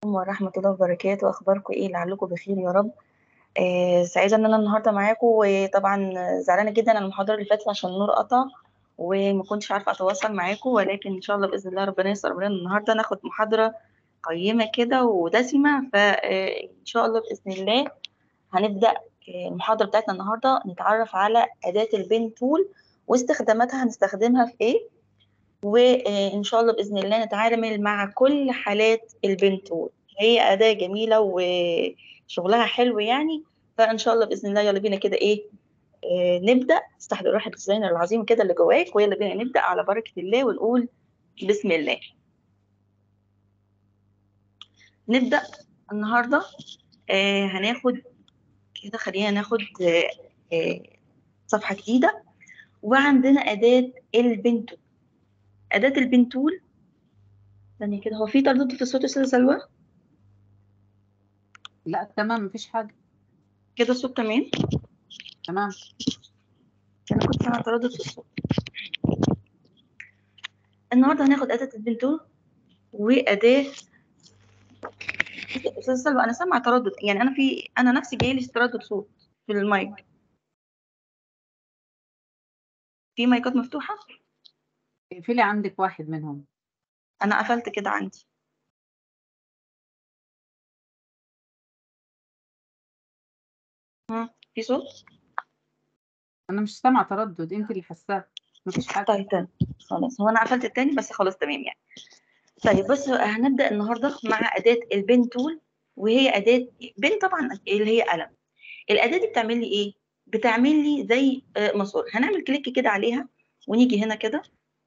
ورحمة الله وبركاته أخباركم إيه لعلكم بخير يا رب آه سعيدة إن أنا النهاردة معاكم وطبعا زعلانة جدا عن المحاضرة اللي فاتت عشان النور قطع وما كنتش عارفة أتواصل معاكم ولكن إن شاء الله بإذن الله ربنا ييسر أمرنا النهاردة ناخد محاضرة قيمة كده ودسمة فإن شاء الله بإذن الله هنبدأ المحاضرة بتاعتنا النهاردة نتعرف على أداة البين تول واستخداماتها هنستخدمها في إيه وإن شاء الله بإذن الله نتعامل مع كل حالات البين تول هي أداة جميلة وشغلها حلو يعني فإن شاء الله بإذن الله يلا بينا كده إيه آه نبدأ استحضر روح الديزاينر العظيم كده اللي جواك ويلا بينا نبدأ على بركة الله ونقول بسم الله نبدأ النهاردة آه هناخد كده خلينا ناخد آه آه صفحة جديدة وعندنا أداة البنتول أداة البنتول ثانية كده هو في تردد في الصوت يا أستاذة سلوى؟ لا تمام مفيش حاجة كده الصوت تمام؟ تمام أنا كنت سامعة تردد في الصوت النهاردة هناخد أداة البنتول وأداة أستاذة سلوى أنا سامعة تردد يعني أنا في أنا نفسي جايلي تردد صوت في المايك في مايكات مفتوحة؟ اقفلي عندك واحد منهم أنا قفلت كده عندي ها في صوت؟ انا مش سامعة تردد انت اللي حاساه مفيش حاجة طيب تمام خلاص هو أنا قفلت التاني بس خلاص تمام يعني طيب بص هنبدأ النهاردة مع أداة البين تول وهي أداة بين طبعا اللي هي قلم الأداة دي بتعمل لي إيه؟ بتعمل لي زي مسار هنعمل كليك كده عليها ونيجي هنا كده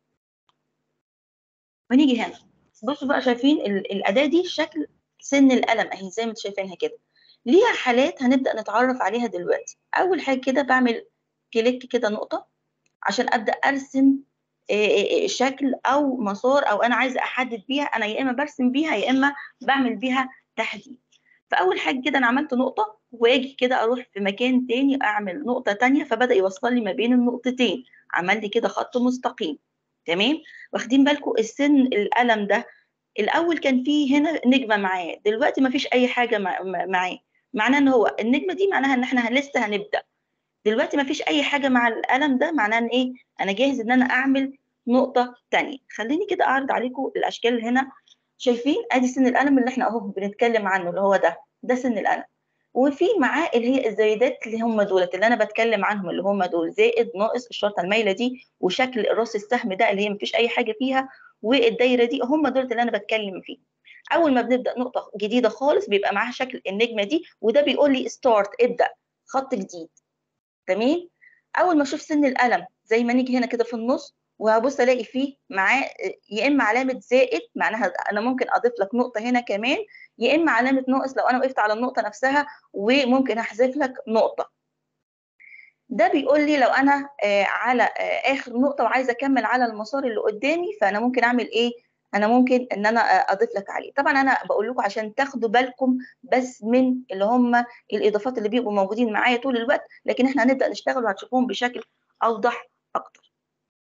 ونيجي هنا بصوا بقى شايفين الأداة دي شكل سن القلم أهي زي ما انتم شايفينها كده ليها حالات هنبدأ نتعرف عليها دلوقتي أول حاجة كده بعمل كليك كده نقطة عشان أبدأ أرسم شكل أو مسار أو أنا عايزة أحدد بيها أنا يا إما برسم بيها يا إما بعمل بيها تحديد فأول حاجة كده أنا عملت نقطة وأجي كده أروح في مكان تاني أعمل نقطة تانية فبدأ يوصل لي ما بين النقطتين عمل لي كده خط مستقيم تمام واخدين بالكم السن القلم ده الاول كان فيه هنا نجمه معاه دلوقتي ما فيش اي حاجه معاه معناه ان هو النجمه دي معناها ان احنا لسه هنبدا دلوقتي ما فيش اي حاجه مع القلم ده معناه ان ايه انا جاهز ان انا اعمل نقطه تانية خليني كده اعرض عليكم الاشكال اللي هنا شايفين ادي سن القلم اللي احنا اهو بنتكلم عنه اللي هو ده ده سن القلم وفي معاه اللي هي الزايدات اللي هم دولت اللي انا بتكلم عنهم اللي هم دول زائد ناقص الشرطه المايله دي وشكل راس السهم ده اللي هي مفيش اي حاجه فيها والدايره دي هم دول اللي انا بتكلم فيه اول ما بنبدا نقطه جديده خالص بيبقى معاها شكل النجمه دي وده بيقول لي ستارت ابدا خط جديد تمام اول ما اشوف سن القلم زي ما نيجي هنا كده في النص وهبص الاقي فيه معاه يا اما علامه زائد معناها انا ممكن اضيف لك نقطه هنا كمان يا اما علامه ناقص لو انا وقفت على النقطه نفسها وممكن احذف لك نقطه ده بيقول لي لو انا آه على آه اخر نقطه وعايزه اكمل على المسار اللي قدامي فانا ممكن اعمل ايه انا ممكن ان انا آه اضيف لك عليه طبعا انا بقول لكم عشان تاخدوا بالكم بس من اللي هم الاضافات اللي بيبقوا موجودين معايا طول الوقت لكن احنا هنبدا نشتغل وهتشوفوهم بشكل اوضح اكتر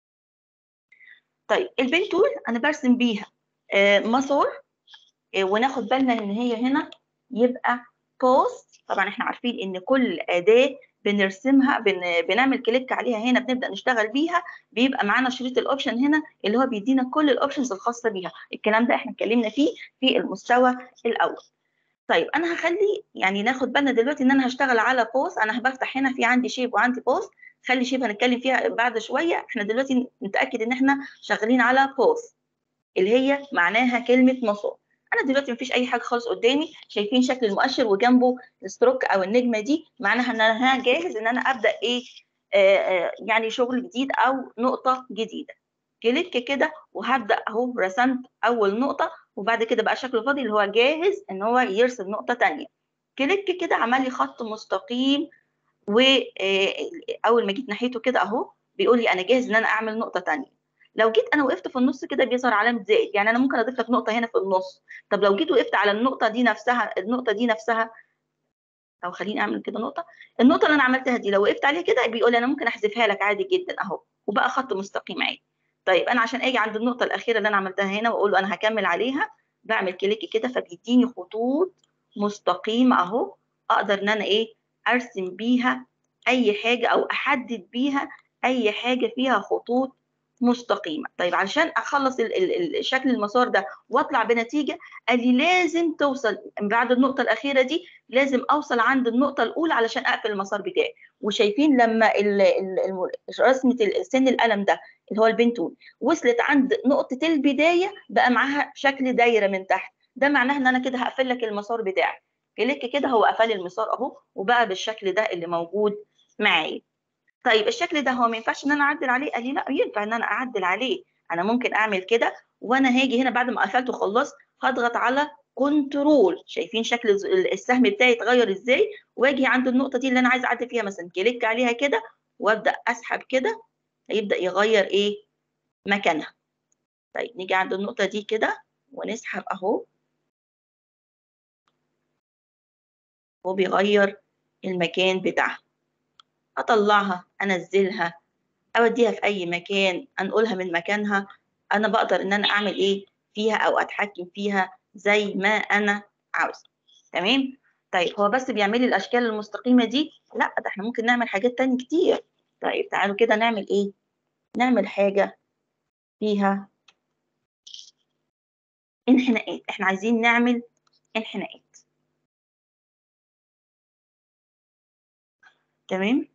طيب البين تول انا برسم بيها مسار وناخد بالنا ان هي هنا يبقى بوست طبعا احنا عارفين ان كل اداه بنرسمها بن... بنعمل كليك عليها هنا بنبدا نشتغل بيها بيبقى معانا شريط الاوبشن هنا اللي هو بيدينا كل الاوبشنز الخاصه بيها الكلام ده احنا اتكلمنا فيه في المستوى الاول طيب انا هخلي يعني ناخد بالنا دلوقتي ان انا هشتغل على بوست انا بفتح هنا في عندي شيب وعندي بوست خلي شيب هنتكلم فيها بعد شويه احنا دلوقتي نتاكد ان احنا شغالين على بوست اللي هي معناها كلمه مسار انا دلوقتي مفيش اي حاجه خالص قدامي شايفين شكل المؤشر وجنبه الستروك او النجمه دي معناها ان انا جاهز ان انا ابدا ايه آه آه يعني شغل جديد او نقطه جديده كليك كده وهبدا اهو رسمت اول نقطه وبعد كده بقى شكله فاضي اللي هو جاهز ان هو يرسم نقطه ثانيه كليك كده عمل لي خط مستقيم واول ما جيت ناحيته كده اهو بيقول لي انا جاهز ان انا اعمل نقطه ثانيه لو جيت انا وقفت في النص كده بيظهر علامه زائد يعني انا ممكن اضيف لك نقطه هنا في النص طب لو جيت وقفت على النقطه دي نفسها النقطه دي نفسها او خليني اعمل كده نقطه النقطه اللي انا عملتها دي لو وقفت عليها كده بيقول لي انا ممكن احذفها لك عادي جدا اهو وبقى خط مستقيم عادي طيب انا عشان اجي عند النقطه الاخيره اللي انا عملتها هنا واقول له انا هكمل عليها باعمل كليك كده فبيديني خطوط مستقيمة أهو أقدر إن أنا إيه أرسم بيها أي حاجة أو أحدد بيها أي حاجة فيها خطوط مستقيمة طيب علشان أخلص ال ال ال شكل المسار ده وأطلع بنتيجة قال لي لازم توصل بعد النقطة الأخيرة دي لازم أوصل عند النقطة الأولى علشان أقفل المسار بتاعي وشايفين لما ال ال رسمة سن القلم ده اللي هو البنتون وصلت عند نقطة البداية بقى معاها شكل دايرة من تحت ده معناه ان انا كده هقفل لك المسار بتاعك كليك كده هو قفل المسار اهو وبقى بالشكل ده اللي موجود معايا طيب الشكل ده هو ما ينفعش ان انا اعدل عليه قال لي لا ينفع ان انا اعدل عليه انا ممكن اعمل كده وانا هاجي هنا بعد ما قفلت وخلصت هضغط على كنترول شايفين شكل السهم بتاعي اتغير ازاي واجي عند النقطه دي اللي انا عايزه اعدل فيها مثلا كليك عليها كده وابدا اسحب كده هيبدا يغير ايه مكانها طيب نيجي عند النقطه دي كده ونسحب اهو وبيغير المكان بتاعها اطلعها انزلها اوديها في اي مكان انقلها من مكانها انا بقدر ان انا اعمل ايه فيها او اتحكم فيها زي ما انا عاوزه تمام طيب هو بس بيعمل لي الاشكال المستقيمه دي لا ده احنا ممكن نعمل حاجات تانية كتير طيب تعالوا كده نعمل ايه نعمل حاجه فيها انحناءات احنا عايزين نعمل انحناءات تمام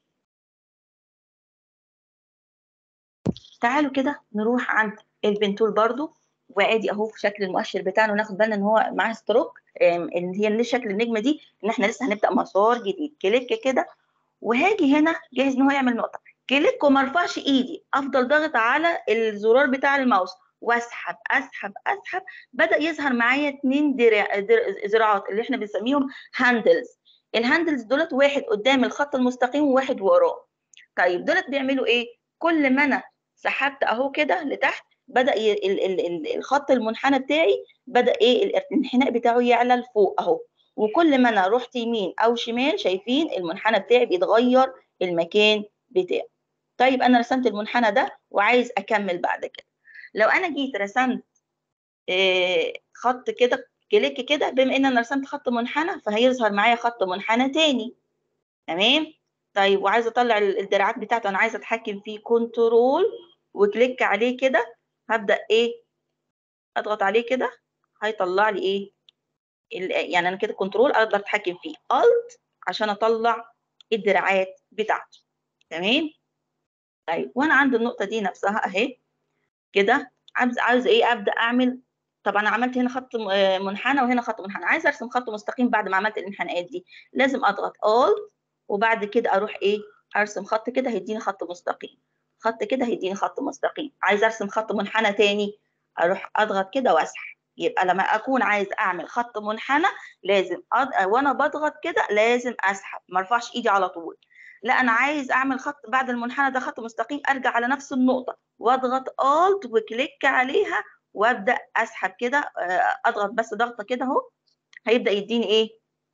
تعالوا كده نروح عند البنتول برضو وادي اهو في شكل المؤشر بتاعنا وناخد بالنا ان هو معاه ستروك اللي هي اللي شكل النجمه دي ان احنا لسه هنبدا مسار جديد كليك كده وهاجي هنا جاهز ان هو يعمل نقطه كليك وما ارفعش ايدي افضل ضاغط على الزرار بتاع الماوس واسحب اسحب اسحب بدا يظهر معايا اتنين درع ذراعات اللي احنا بنسميهم هاندلز الهاندلز دولت واحد قدام الخط المستقيم وواحد وراه طيب دولت بيعملوا ايه كل ما انا سحبت اهو كده لتحت بدا ي... ال... ال... ال... الخط المنحنى بتاعي بدا ايه الانحناء بتاعه يعلى لفوق اهو وكل ما انا رحت يمين او شمال شايفين المنحنى بتاعي بيتغير المكان بتاعه طيب انا رسمت المنحنى ده وعايز اكمل بعد كده لو انا جيت رسمت إيه خط كده كليك كده بما ان انا رسمت خط منحنى فهيظهر معايا خط منحنى تاني تمام طيب وعايزه اطلع الدراعات بتاعته انا عايزه اتحكم فيه كنترول وكليك عليه كده هبدا ايه اضغط عليه كده هيطلع لي ايه يعني انا كده كنترول اقدر اتحكم فيه الت عشان اطلع الدراعات بتاعته تمام طيب وانا عند النقطه دي نفسها اهي كده عايز عايزه ايه ابدا اعمل طب انا عملت هنا خط منحنى وهنا خط منحنى عايزه ارسم خط مستقيم بعد ما عملت الانحناءات دي لازم اضغط الت وبعد كده اروح ايه ارسم خط كده هيديني خط مستقيم خط كده هيديني خط مستقيم عايز ارسم خط منحنى تاني اروح اضغط كده واسحب يبقى لما اكون عايز اعمل خط منحنى لازم أض... وانا بضغط كده لازم اسحب ما ارفعش ايدي على طول لا انا عايز اعمل خط بعد المنحنى ده خط مستقيم ارجع على نفس النقطه واضغط الت وكليك عليها وابدا اسحب كده اضغط بس ضغطه كده اهو هيبدا يديني ايه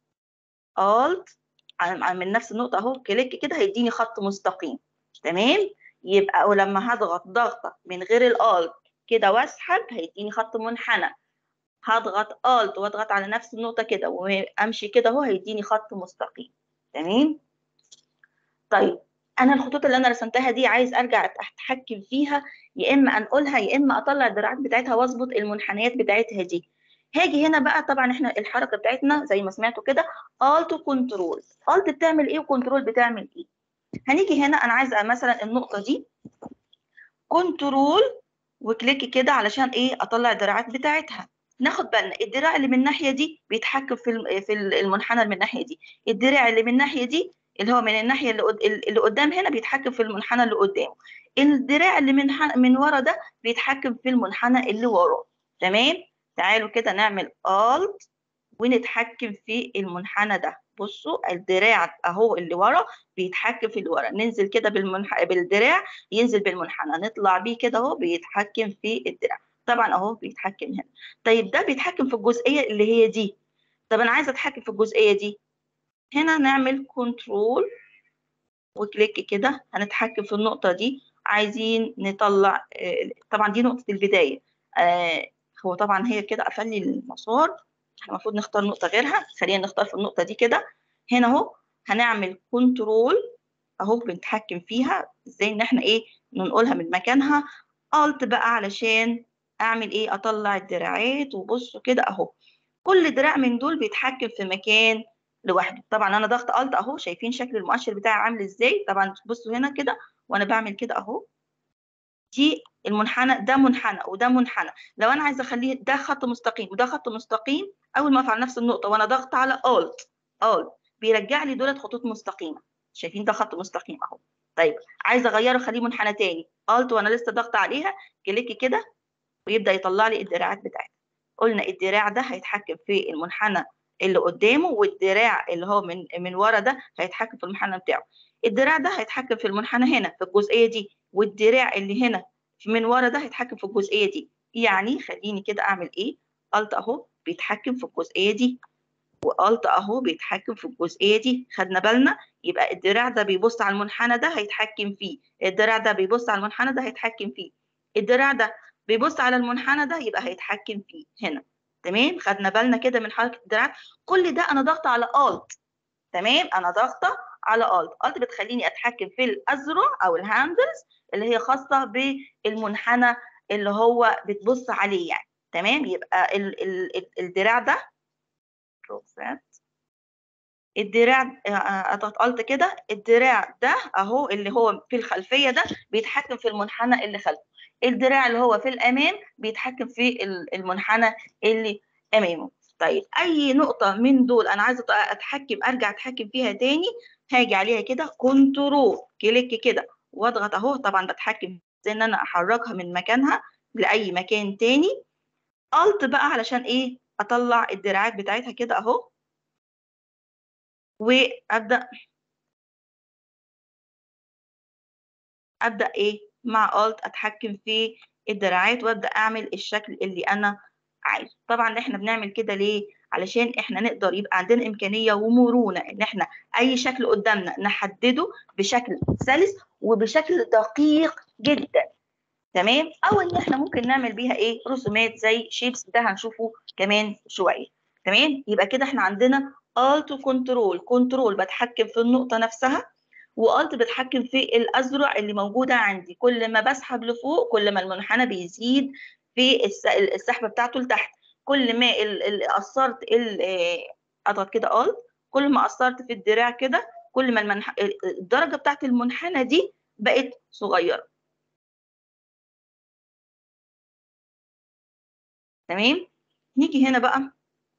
الت من نفس النقطه اهو كليك كده هيديني خط مستقيم تمام يبقى ولما هضغط ضغطه من غير الالت كده واسحب هيديني خط منحنى هضغط الت واضغط على نفس النقطه كده وامشي كده اهو هيديني خط مستقيم تمام طيب انا الخطوط اللي انا رسمتها دي عايز ارجع اتحكم فيها يا اما انقلها يا اما اطلع الدراعات بتاعتها واظبط المنحنيات بتاعتها دي هاجي هنا بقى طبعا احنا الحركه بتاعتنا زي ما سمعتوا كده الت وكنترول الت بتعمل ايه وكنترول بتعمل ايه هنيجي هنا انا عايزه مثلا النقطه دي كنترول وكليك كده علشان ايه اطلع الدراعات بتاعتها ناخد بالنا الدراع اللي من الناحيه دي بيتحكم في في المنحنى اللي من الناحيه دي الدراع اللي من الناحيه دي اللي هو من الناحيه اللي, اللي قدام هنا بيتحكم في المنحنى اللي قدامه الدراع اللي من من ورا ده بيتحكم في المنحنى اللي وراه تمام تعالوا كده نعمل الت ونتحكم في المنحنى ده بصوا الدراع اهو اللي ورا بيتحكم في اللي ورا ننزل كده بالمنح... بالدراع ينزل بالمنحنى نطلع بيه كده اهو بيتحكم في الدراع طبعا اهو بيتحكم هنا طيب ده بيتحكم في الجزئيه اللي هي دي طب انا عايزه اتحكم في الجزئيه دي هنا نعمل كنترول وكليك كده هنتحكم في النقطه دي عايزين نطلع طبعا دي نقطه البدايه هو طبعا هي كده قفل لي المسار احنا المفروض نختار نقطه غيرها خلينا نختار في النقطه دي كده هنا اهو هنعمل كنترول اهو بنتحكم فيها ازاي ان احنا ايه ننقلها من مكانها الت بقى علشان اعمل ايه اطلع الدراعات وبصوا كده اهو كل دراع من دول بيتحكم في مكان لوحده طبعا انا ضغط الت اهو شايفين شكل المؤشر بتاعي عامل ازاي طبعا بصوا هنا كده وانا بعمل كده اهو دي المنحنى ده منحنى وده منحنى لو انا عايزه اخليه ده خط مستقيم وده خط مستقيم اول ما افعل نفس النقطه وانا ضغط على الت الت بيرجع لي دولت خطوط مستقيمه شايفين ده خط مستقيم اهو طيب عايزه اغيره اخليه منحنى تاني الت وانا لسه ضغط عليها كليك كده ويبدا يطلع لي الدراعات بتاعتها قلنا الدراع ده هيتحكم في المنحنى اللي قدامه والدراع اللي هو من من ورا ده هيتحكم في المنحنى بتاعه الدراع ده هيتحكم في المنحنى هنا في الجزئيه دي والدراع اللي هنا من ورا ده هيتحكم في الجزئيه دي يعني خليني كده اعمل ايه الت اهو بيتحكم في الجزئيه دي والت اهو بيتحكم في الجزئيه دي خدنا بالنا يبقى الدراع ده بيبص على المنحنى ده هيتحكم فيه الدراع ده بيبص على المنحنى ده هيتحكم فيه الدراع ده بيبص على المنحنى ده يبقى هيتحكم فيه هنا تمام خدنا بالنا كده من حركه الدراع كل ده انا ضاغطه على الت تمام انا ضاغطه على الت الت بتخليني اتحكم في الازرع او الهاندلز اللي هي خاصه بالمنحنى اللي هو بتبص عليه يعني تمام يبقى ال ال ال الدراع ده الدراع اضغط الت كده الدراع ده اهو اللي هو في الخلفيه ده بيتحكم في المنحنى اللي خلفه الدراع اللي هو في الامام بيتحكم في المنحنى اللي امامه طيب اي نقطه من دول انا عايزه اتحكم ارجع اتحكم فيها تاني هاجي عليها كده كنترول كليك كده واضغط اهو طبعا بتحكم زي ان انا احركها من مكانها لاي مكان تاني الت بقى علشان ايه اطلع الدراعات بتاعتها كده اهو وابدا ابدا ايه مع الت اتحكم في الدراعات وابدا اعمل الشكل اللي انا عايزه طبعا احنا بنعمل كده ليه علشان احنا نقدر يبقى عندنا امكانيه ومرونه ان احنا اي شكل قدامنا نحدده بشكل سلس وبشكل دقيق جدا تمام او ان احنا ممكن نعمل بيها ايه رسومات زي شيبس ده هنشوفه كمان شويه تمام يبقى كده احنا عندنا الت كنترول كنترول بتحكم في النقطه نفسها والت بتحكم في الازرع اللي موجوده عندي كل ما بسحب لفوق كل ما المنحنى بيزيد في السحبه بتاعته لتحت كل ما قصرت اضغط كده الت كل ما قصرت في الدراع كده كل ما المنح... الدرجه بتاعت المنحنى دي بقت صغيره تمام نيجي هنا بقى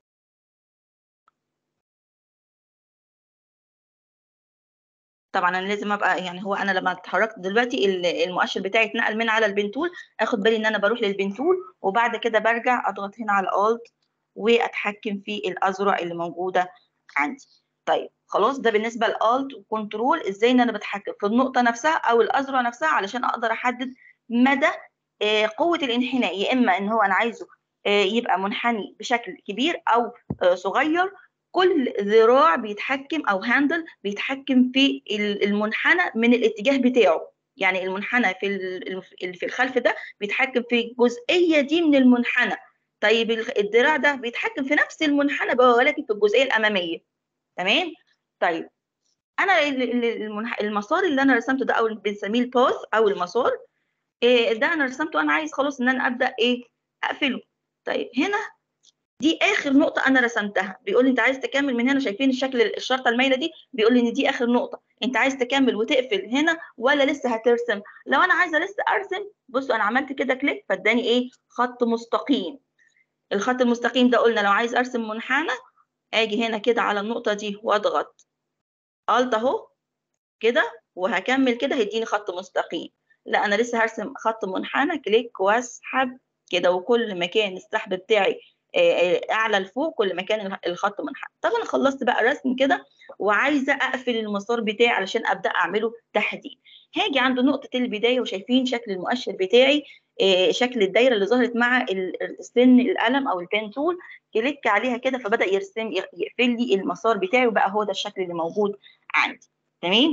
طبعا انا لازم ابقى يعني هو انا لما اتحركت دلوقتي المؤشر بتاعي اتنقل من على البنتول اخد بالي ان انا بروح للبنتول وبعد كده برجع اضغط هنا على الت واتحكم في الازرع اللي موجوده عندي طيب خلاص ده بالنسبه لالت وكنترول ازاي ان انا بتحكم في النقطه نفسها او الازرع نفسها علشان اقدر احدد مدى قوه الانحناء يا اما ان هو انا عايزه يبقى منحني بشكل كبير او صغير كل ذراع بيتحكم او هاندل بيتحكم في المنحنى من الاتجاه بتاعه يعني المنحنى في اللي في الخلف ده بيتحكم في الجزئيه دي من المنحنى طيب الدراع ده بيتحكم في نفس المنحنى ولكن في الجزئيه الاماميه تمام طيب انا المسار اللي انا رسمته ده او بنسميه الباث او المسار ده انا رسمته انا عايز خلاص ان انا ابدا ايه اقفله طيب هنا دي اخر نقطه انا رسمتها بيقول لي انت عايز تكمل من هنا شايفين الشكل الشرطه المايله دي بيقول لي ان دي اخر نقطه انت عايز تكمل وتقفل هنا ولا لسه هترسم لو انا عايزه لسه ارسم بصوا انا عملت كده كليك فاداني ايه خط مستقيم الخط المستقيم ده قلنا لو عايز ارسم منحنى اجي هنا كده على النقطه دي واضغط الت اهو كده وهكمل كده هيديني خط مستقيم لا انا لسه هرسم خط منحنى كليك واسحب كده وكل ما كان السحب بتاعي اعلى لفوق كل ما كان الخط منحنى طب انا خلصت بقى الرسم كده وعايزه اقفل المسار بتاعي علشان ابدا اعمله تحديد هاجي عند نقطه البدايه وشايفين شكل المؤشر بتاعي شكل الدايره اللي ظهرت مع سن القلم او البين تول كليك عليها كده فبدا يرسم يقفل لي المسار بتاعي وبقى هو ده الشكل اللي موجود عندي تمام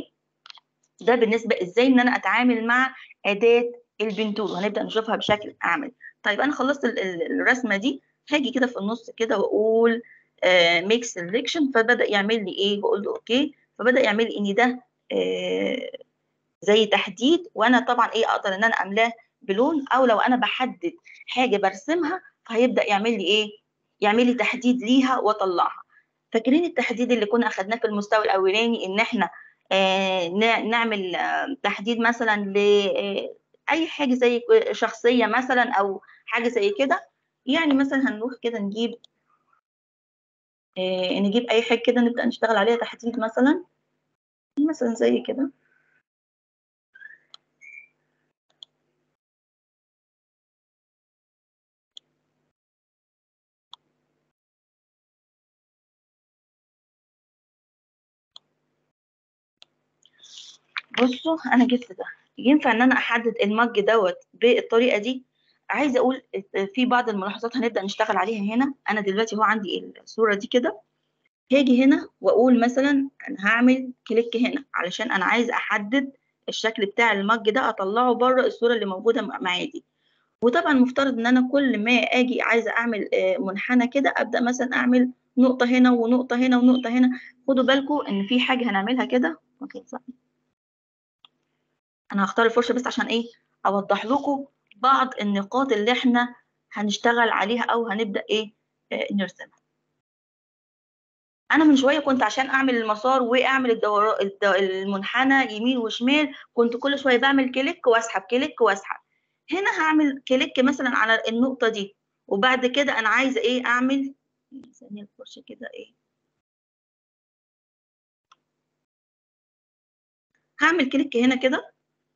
ده بالنسبه ازاي ان انا اتعامل مع اداه البنتول وهنبدا نشوفها بشكل اعمل طيب انا خلصت ال- ال- الرسمه دي هاجي كده في النص كده واقول ميك سelection فبدا يعمل لي ايه بقول له اوكي فبدا يعمل لي ان ده آه، زي تحديد وانا طبعا ايه اقدر ان انا املاه بلون او لو انا بحدد حاجه برسمها فهيبدا يعمل لي ايه يعمل لي تحديد ليها واطلعها فاكرين التحديد اللي كنا اخدناه في المستوى الاولاني ان احنا آه نا- نعمل آه تحديد مثلا ل آه، اي حاجه زي شخصيه مثلا او حاجه زي كده يعني مثلا هنروح كده نجيب آه نجيب اي حاجه كده نبدا نشتغل عليها تحديد مثلا مثلا زي كده بصوا انا جبت ده ينفع ان انا احدد المج دوت بالطريقه دي عايزه اقول في بعض الملاحظات هنبدا نشتغل عليها هنا انا دلوقتي هو عندي الصوره دي كده هاجي هنا واقول مثلا انا هعمل كليك هنا علشان انا عايز احدد الشكل بتاع المج ده اطلعه بره الصوره اللي موجوده معايا دي وطبعا مفترض ان انا كل ما اجي عايزه اعمل آه، منحنى كده ابدا مثلا اعمل نقطه هنا ونقطه هنا ونقطه هنا خدوا بالكم ان في حاجه هنعملها كده اوكي صح انا هختار الفرشه بس عشان ايه اوضح لكم بعض النقاط اللي احنا هنشتغل عليها او هنبدا ايه آه، نرسمها انا من شويه كنت عشان اعمل المسار واعمل الدوران المنحنى يمين وشمال كنت كل شويه بعمل كليك واسحب كليك واسحب هنا هعمل كليك مثلا على النقطه دي وبعد كده انا عايزه ايه اعمل ثانيه الفرشه كده ايه هعمل كليك هنا كده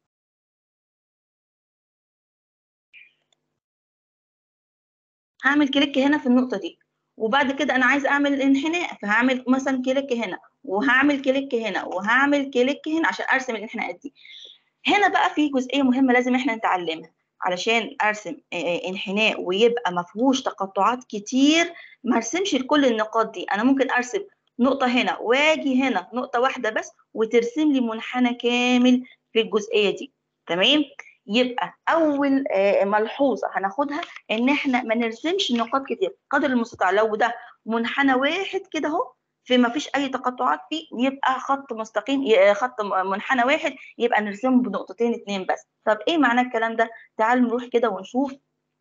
هعمل كليك هنا في النقطة دي وبعد كده أنا عايز أعمل انحناء فهعمل مثلا كليك هنا وهعمل كليك هنا وهعمل كليك هنا عشان أرسم الانحناءات دي هنا بقى في جزئية مهمة لازم إحنا نتعلمها علشان أرسم آه، انحناء ويبقى ما فيهوش تقطعات كتير ما ارسمش لكل النقاط دي أنا ممكن أرسم نقطة هنا واجي هنا نقطة واحدة بس وترسم لي منحنى كامل في الجزئية دي تمام يبقى أول آه، ملحوظة هناخدها ان احنا ما نرسمش نقاط كتير قدر المستطاع لو ده منحنى واحد كده اهو في ما فيش اي تقطعات فيه يبقى خط مستقيم ي- خط م- منحنى واحد يبقى نرسمه بنقطتين اتنين بس طب ايه معنى الكلام ده تعالوا نروح كده ونشوف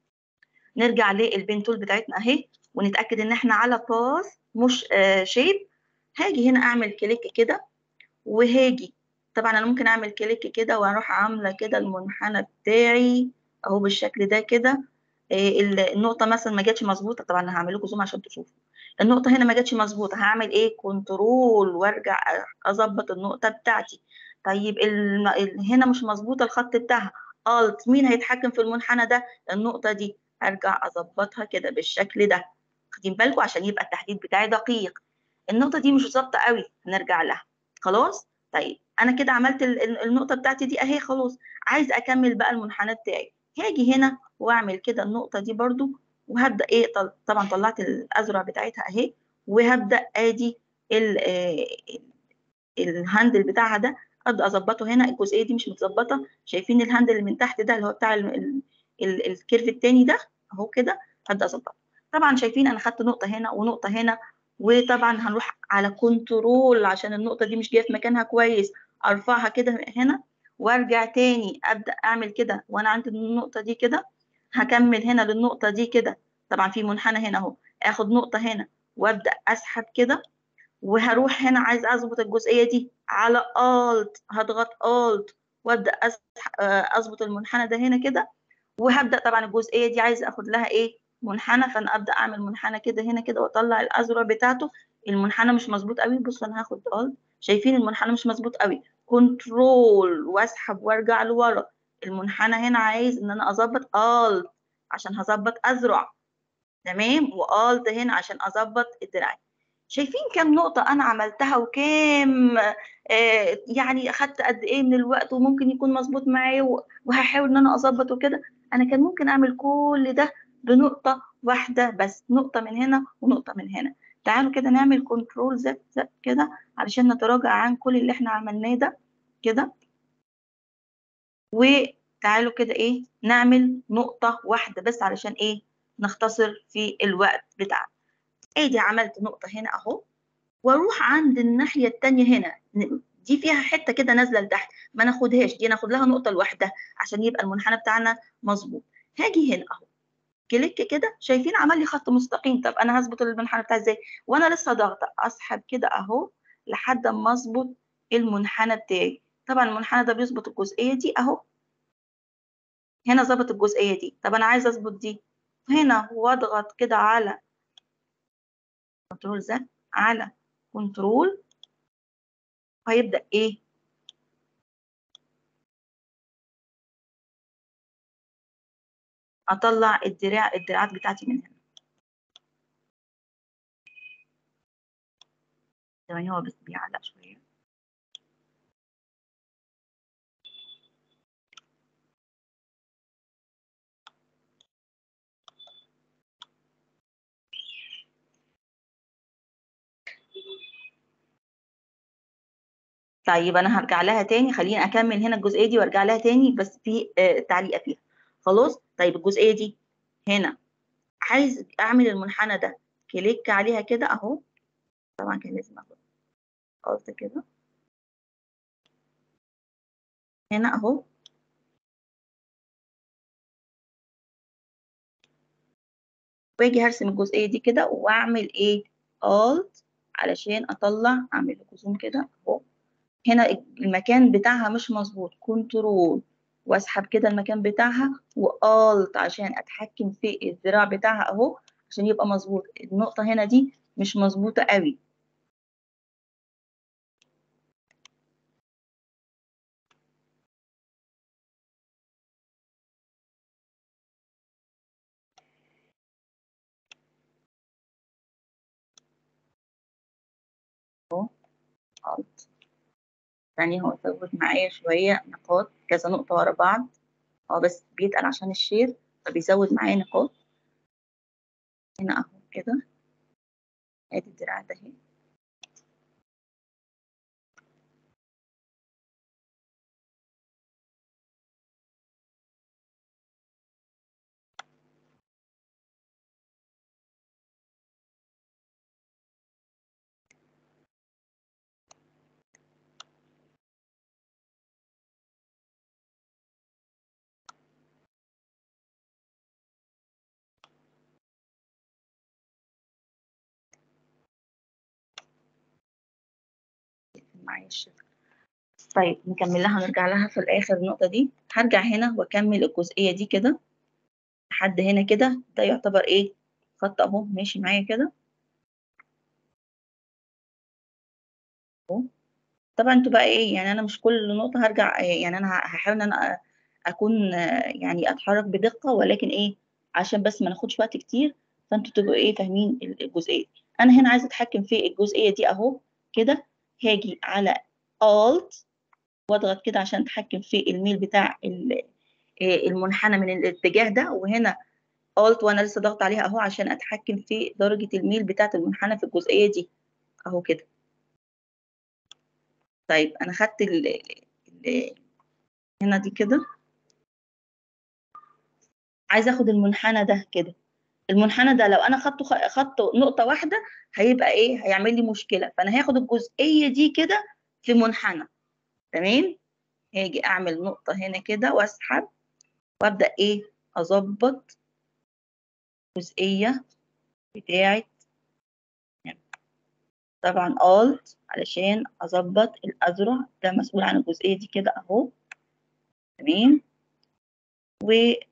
نرجع للبين تول بتاعتنا اهي ونتاكد ان احنا على باث مش آه شيب هاجي هنا اعمل كليك كده وهاجي طبعا انا ممكن اعمل كليك كده واروح عامله كده المنحنى بتاعي اهو بالشكل ده كده إيه ال- النقطه مثلا ما جاتش مظبوطه طبعا انا هعمل لكم زوم عشان تشوفوا النقطه هنا ما جاتش مظبوطه هعمل ايه كنترول وارجع اظبط النقطه بتاعتي طيب ال- ال- هنا مش مظبوطه الخط بتاعها الت مين هيتحكم في المنحنى ده النقطه دي ارجع اظبطها كده بالشكل ده واخدين بالكم عشان يبقى التحديد بتاعي دقيق النقطه دي مش ظابطه قوي هنرجع لها خلاص طيب انا كده عملت ال- ال- النقطه بتاعتي دي اهي خلاص عايز اكمل بقى المنحنى بتاعي هاجي هنا واعمل كده النقطه دي برضو وهبدا ايه طل- طبعا طلعت الازرع بتاعتها اهي وهبدا ادي ال- آه، الهاندل بتاعها ده ابدا اظبطه هنا الجزئيه دي مش متظبطه شايفين الهاندل اللي من تحت ده اللي هو بتاع ال- ال- ال- الكيرف التاني ده اهو كده هبدا اظبطه طبعا شايفين انا خدت نقطه هنا ونقطه هنا وطبعا هنروح على كنترول عشان النقطه دي مش جايه في مكانها كويس ارفعها كده هنا وارجع تاني ابدا اعمل كده وانا عند النقطه دي كده هكمل هنا للنقطه دي كده طبعا في منحنى هنا اهو اخد نقطه هنا وابدا اسحب كده وهروح هنا عايز اظبط الجزئيه دي على الت هضغط الت وابدا أسح- آه، اظبط المنحنى ده هنا كده وهبدا طبعا الجزئيه دي عايز اخد لها ايه منحنى فانا ابدا اعمل منحنى كده هنا كده واطلع الازرع بتاعته المنحنى مش مظبوط قوي بصوا انا هاخد الت شايفين المنحنى مش مظبوط قوي كنترول واسحب وارجع لورا المنحنى هنا عايز ان انا اظبط الت عشان هظبط ازرع تمام والت هنا عشان اظبط الدراع شايفين كام نقطة أنا عملتها وكام آه يعني أخدت قد إيه من الوقت وممكن يكون مظبوط معايا و- وهحاول إن أنا أظبط وكده أنا كان ممكن أعمل كل ده بنقطة واحدة بس نقطة من هنا ونقطة من هنا تعالوا كده نعمل كنترول زد زد كده علشان نتراجع عن كل اللي إحنا عملناه ده كده تعالوا كده ايه نعمل نقطة واحدة بس علشان ايه نختصر في الوقت بتاعنا ادي عملت نقطة هنا اهو واروح عند الناحية التانية هنا دي فيها حتة كده نازلة لتحت ما ناخدهاش دي ناخد لها نقطة لوحدها عشان يبقى المنحنى بتاعنا مظبوط هاجي هنا اهو كليك كده شايفين عمل لي خط مستقيم طب انا هظبط المنحنى بتاعي ازاي وانا لسه ضاغطه اسحب كده اهو لحد ما اظبط المنحنى بتاعي طبعا المنحنى ده بيظبط الجزئيه دي اهو هنا ظبط الجزئيه دي طب انا عايزه اظبط دي هنا واضغط كده على كنترول زد على كنترول هيبدا ايه اطلع الدراع الدراعات بتاعتي من هنا ثواني هو بس بيعلق شويه طيب انا هرجع لها تاني خليني اكمل هنا الجزئيه دي وارجع لها تاني بس في آه تعليقه فيها خلاص طيب الجزئيه دي هنا عايز اعمل المنحنى ده كليك عليها كده اهو طبعا كان لازم اخد قلت كده هنا اهو واجي هرسم الجزئيه دي كده واعمل ايه alt علشان اطلع اعمل لكم زوم كده اهو هنا المكان بتاعها مش مظبوط كنترول واسحب كده المكان بتاعها والت عشان اتحكم في الذراع بتاعها اهو عشان يبقى مظبوط النقطه هنا دي مش مظبوطه قوي اهو alt يعني هو زود معايا شويه نقاط كذا نقطه ورا بعض هو بس بيتقل عشان الشير فبيزود معايا نقاط هنا اهو كده ادي الدراع ده اهي معايا الشغل طيب نكمل لها نرجع لها في الاخر النقطه دي هرجع هنا واكمل الجزئيه دي كده لحد هنا كده ده يعتبر ايه خط اهو ماشي معايا كده اهو طبعا انتوا بقى ايه يعني انا مش كل نقطه هرجع يعني انا هحاول ان انا اكون يعني اتحرك بدقه ولكن ايه عشان بس ما ناخدش وقت كتير فانتوا تبقوا ايه فاهمين الجزئيه انا هنا عايزه اتحكم في الجزئيه دي اهو كده هاجي على alt واضغط كده عشان اتحكم في الميل بتاع المنحنى من الاتجاه ده وهنا alt وانا لسه ضغط عليها اهو عشان اتحكم في درجه الميل بتاعه المنحنى في الجزئيه دي اهو كده طيب انا خدت ال ال هنا دي كده عايزه اخد المنحنى ده كده المنحنى ده لو انا خدته خدته نقطه واحده هيبقى ايه هيعمل لي مشكله فانا هاخد الجزئيه دي كده في منحنى تمام هاجي اعمل نقطه هنا كده واسحب وابدا ايه اظبط الجزئيه بتاعه طبعا alt علشان اظبط الاذرع ده مسؤول عن الجزئيه دي كده اهو تمام و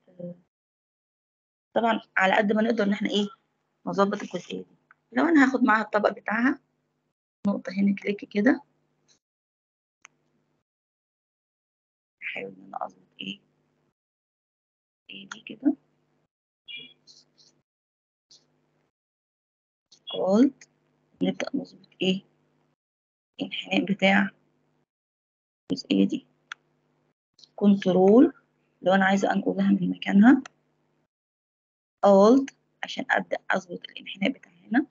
طبعا على قد ما نقدر ان احنا ايه نظبط الجزئيه دي لو انا هاخد معاها الطبق بتاعها نقطه هنا كليك كده احاول ان انا اظبط ايه ايه دي كده alt نبدأ نظبط ايه الانحناء بتاع الجزئية دي كنترول لو انا عايزة انقلها من مكانها alt عشان ابدأ اظبط الانحناء بتاع هنا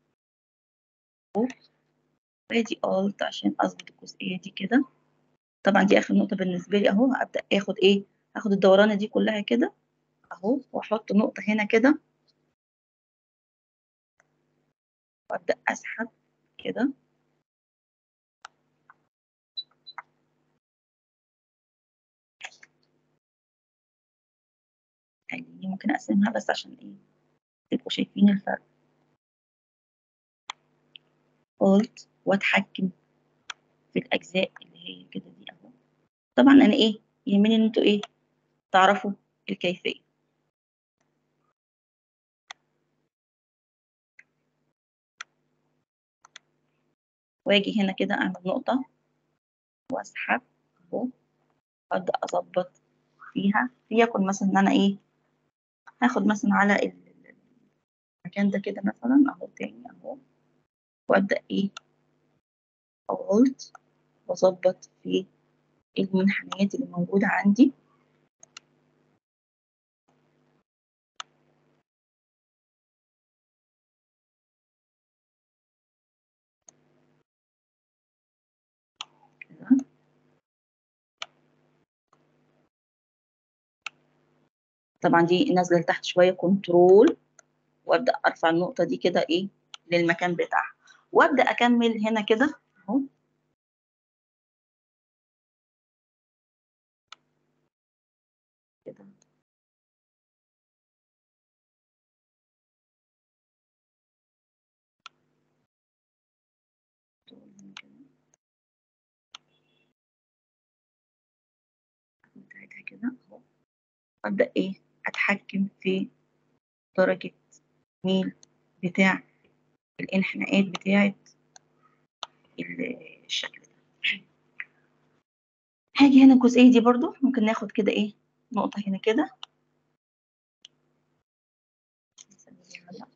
وادي alt عشان اظبط الجزئية دي كده طبعا دي اخر نقطة بالنسبة لي اهو هبدأ اخد ايه هاخد الدورانه دي كلها كده اهو واحط نقطه هنا كده وابدا اسحب كده يعني دي ممكن اقسمها بس عشان ايه تبقوا شايفين الفرق قلت واتحكم في الاجزاء اللي هي كده دي اهو طبعا انا ايه يهمني ان انتوا ايه تعرفوا الكيفيه واجي هنا كده اعمل نقطه واسحب اهو وابدا اظبط فيها ليكن مثلا ان انا ايه هاخد مثلا على ال- المكان ده كده مثلا اهو تاني اهو وابدا ايه اغلط واظبط في المنحنيات اللي موجوده عندي كده طبعا دي نازله لتحت شويه كنترول وابدا ارفع النقطه دي كده ايه للمكان بتاعها وابدا اكمل هنا كده اهو كده بتاعتها كده اهو وابدا ايه اتحكم في درجه ميل بتاع الانحناءات بتاعه ال- الشكل ده هاجي هنا الجزئيه دي برضو ممكن ناخد كده ايه نقطه هنا كده نسميها هلا.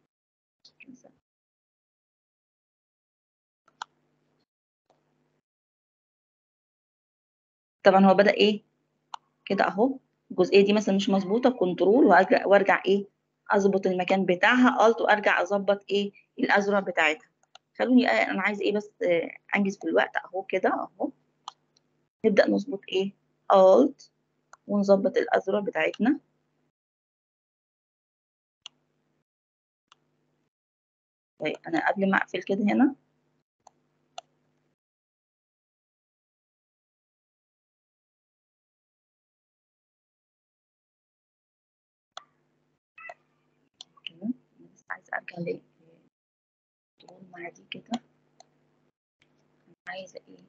طبعا هو بدأ ايه كده اهو الجزئيه دي مثلا مش مظبوطه كنترول وارجع وارجع ايه اظبط المكان بتاعها الت وارجع اظبط ايه الازرع بتاعتها خلوني آه انا عايز ايه بس آه انجز في الوقت اهو كده اهو نبدا نظبط ايه الت ونظبط الازرع بتاعتنا طيب انا قبل ما اقفل كده هنا كده أنا بس عايزه ارجع ل تقول مع دي كده أنا عايزه ايه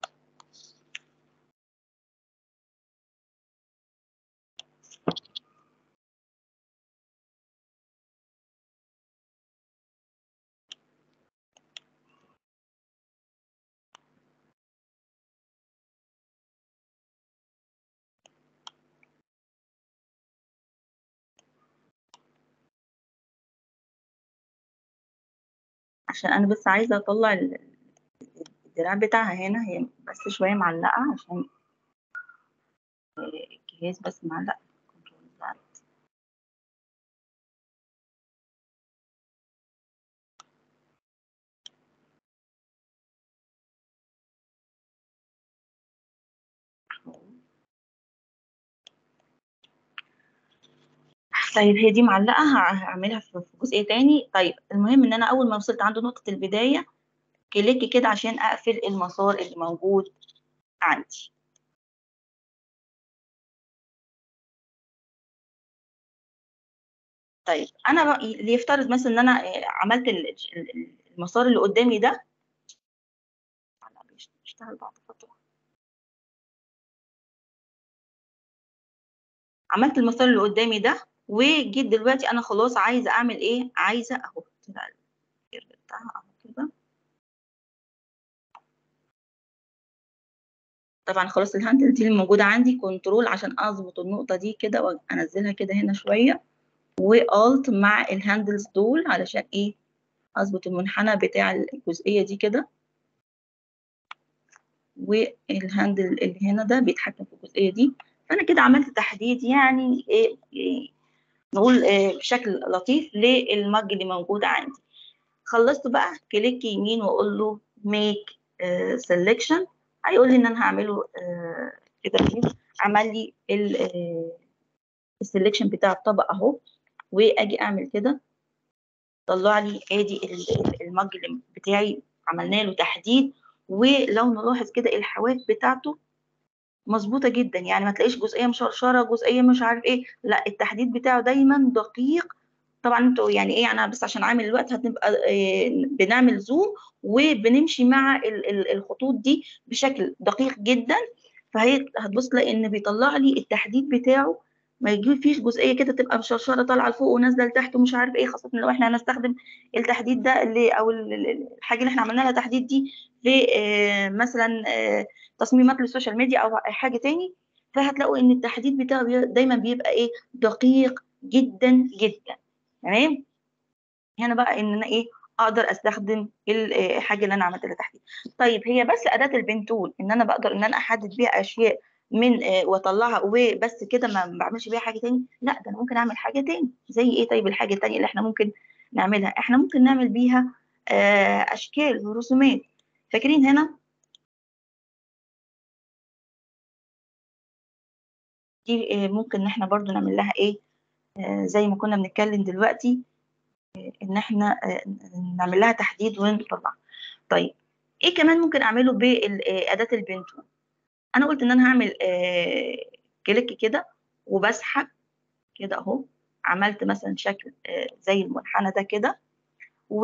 عشان انا بس عايزه اطلع ال- الدراع بتاعها هنا هي بس شويه معلقه عشان آه، الجهاز بس معلق كنترول بتاعت. طيب هي دي معلقة ه- هعملها في في جزء تاني طيب المهم ان انا اول ما وصلت عند نقطة البداية كليك كده عشان اقفل المسار اللي موجود عندي طيب انا بقى ليفترض مثلا ان انا آه، عملت ال- ال- المسار اللي قدامي ده لا، بيشتغل بعد فترة عملت المسار اللي قدامي ده وجيت دلوقتي انا خلاص عايزة اعمل ايه عايزة اهو طلع الكيرف بتاعها اهو كده طبعا خلاص الهاندل دي اللي موجودة عندي كنترول عشان اظبط النقطة دي كده وانزلها كده هنا شوية والت مع الهاندلز دول علشان ايه اظبط المنحنى بتاع الجزئية دي كده والهاندل اللي هنا ده بيتحكم في الجزئية دي فانا كده عملت تحديد يعني ايه, إيه نقول إيه بشكل لطيف للمج اللي موجود عندي خلصت بقى كليك يمين واقول له ميك سelection هيقول لي ان انا هعمله آه، كده فيه عمل لي السلكشن بتاع الطبق اهو واجي اعمل كده طلع لي ادي ال- ال- المج اللي بتاعي عملنا له تحديد ولو نلاحظ كده الحواف بتاعته مظبوطه جدا يعني ما تلاقيش جزئيه مشرشره جزئيه مش عارف ايه لا التحديد بتاعه دايما دقيق طبعا انتوا يعني ايه انا بس عشان عامل الوقت هتبقى آه، بنعمل زوم وبنمشي مع ال- ال- الخطوط دي بشكل دقيق جدا فهي هتبص تلاقي ان بيطلع لي التحديد بتاعه ما يجي فيش جزئيه كده تبقى مشرشره طالعه لفوق ونازله لتحت ومش عارف ايه خاصه لو احنا هنستخدم التحديد ده اللي او ال- ال- الحاجه اللي احنا عملنا لها تحديد دي في آه، مثلا آه، تصميمات للسوشيال ميديا او حاجه تاني فهتلاقوا ان التحديد بتاعه بي- دايما بيبقى ايه دقيق جدا جدا تمام هنا بقى ان انا ايه اقدر استخدم ال- آه، الحاجه اللي انا عملت لها تحديد طيب هي بس اداه البين تول ان انا بقدر ان انا احدد بيها اشياء من آه، واطلعها وبس كده ما ما بعملش بيها حاجه تاني لا ده انا ممكن اعمل حاجه تاني زي ايه طيب الحاجه التانيه اللي احنا ممكن نعملها احنا ممكن نعمل بيها آه، اشكال ورسومات فاكرين هنا دي آه، ممكن ان احنا برضو نعمل لها ايه آه، زي ما كنا بنتكلم دلوقتي ان احنا آه، نعمل لها تحديد ونطلع طيب ايه كمان ممكن اعمله باداه البنتو انا قلت ان انا هعمل آه، كليك كده وبسحب كده اهو عملت مثلا شكل آه، زي المنحنى ده كده و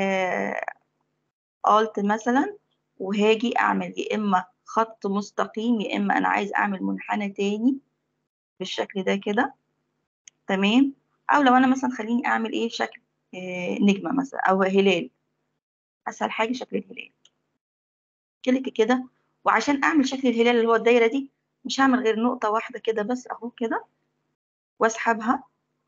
الت مثلا وهاجي اعمل يا اما خط مستقيم يا اما انا عايز اعمل منحنى تاني بالشكل ده كده تمام او لو انا مثلا خليني اعمل ايه شكل آه، نجمه مثلا او هلال اسهل حاجه شكل الهلال كليك كده وعشان اعمل شكل الهلال اللي هو الدايره دي مش هعمل غير نقطه واحده كده بس اهو كده واسحبها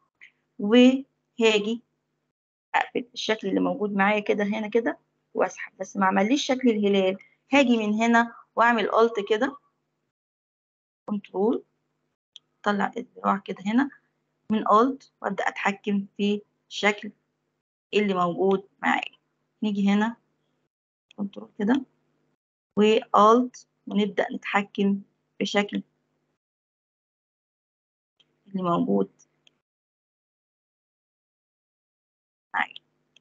وهاجي اقفل الشكل اللي موجود معايا كده هنا كده واسحب بس ما عمليش شكل الهلال هاجي من هنا واعمل الت كده كنترول طلع الذراع كده هنا من الت وابدا اتحكم في الشكل اللي موجود معايا نيجي هنا كنترول كده والت ونبدا نتحكم في الشكل اللي موجود معايا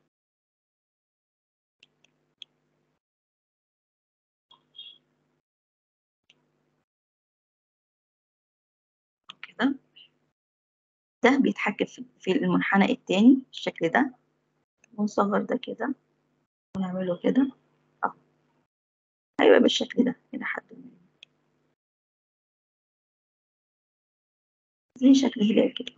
كده ده بيتحكم في في المنحنى التاني الشكل ده ونصغر ده كده ونعمله كده اهو هيبقى بالشكل ده كده حد ما. زي شكل هلال كده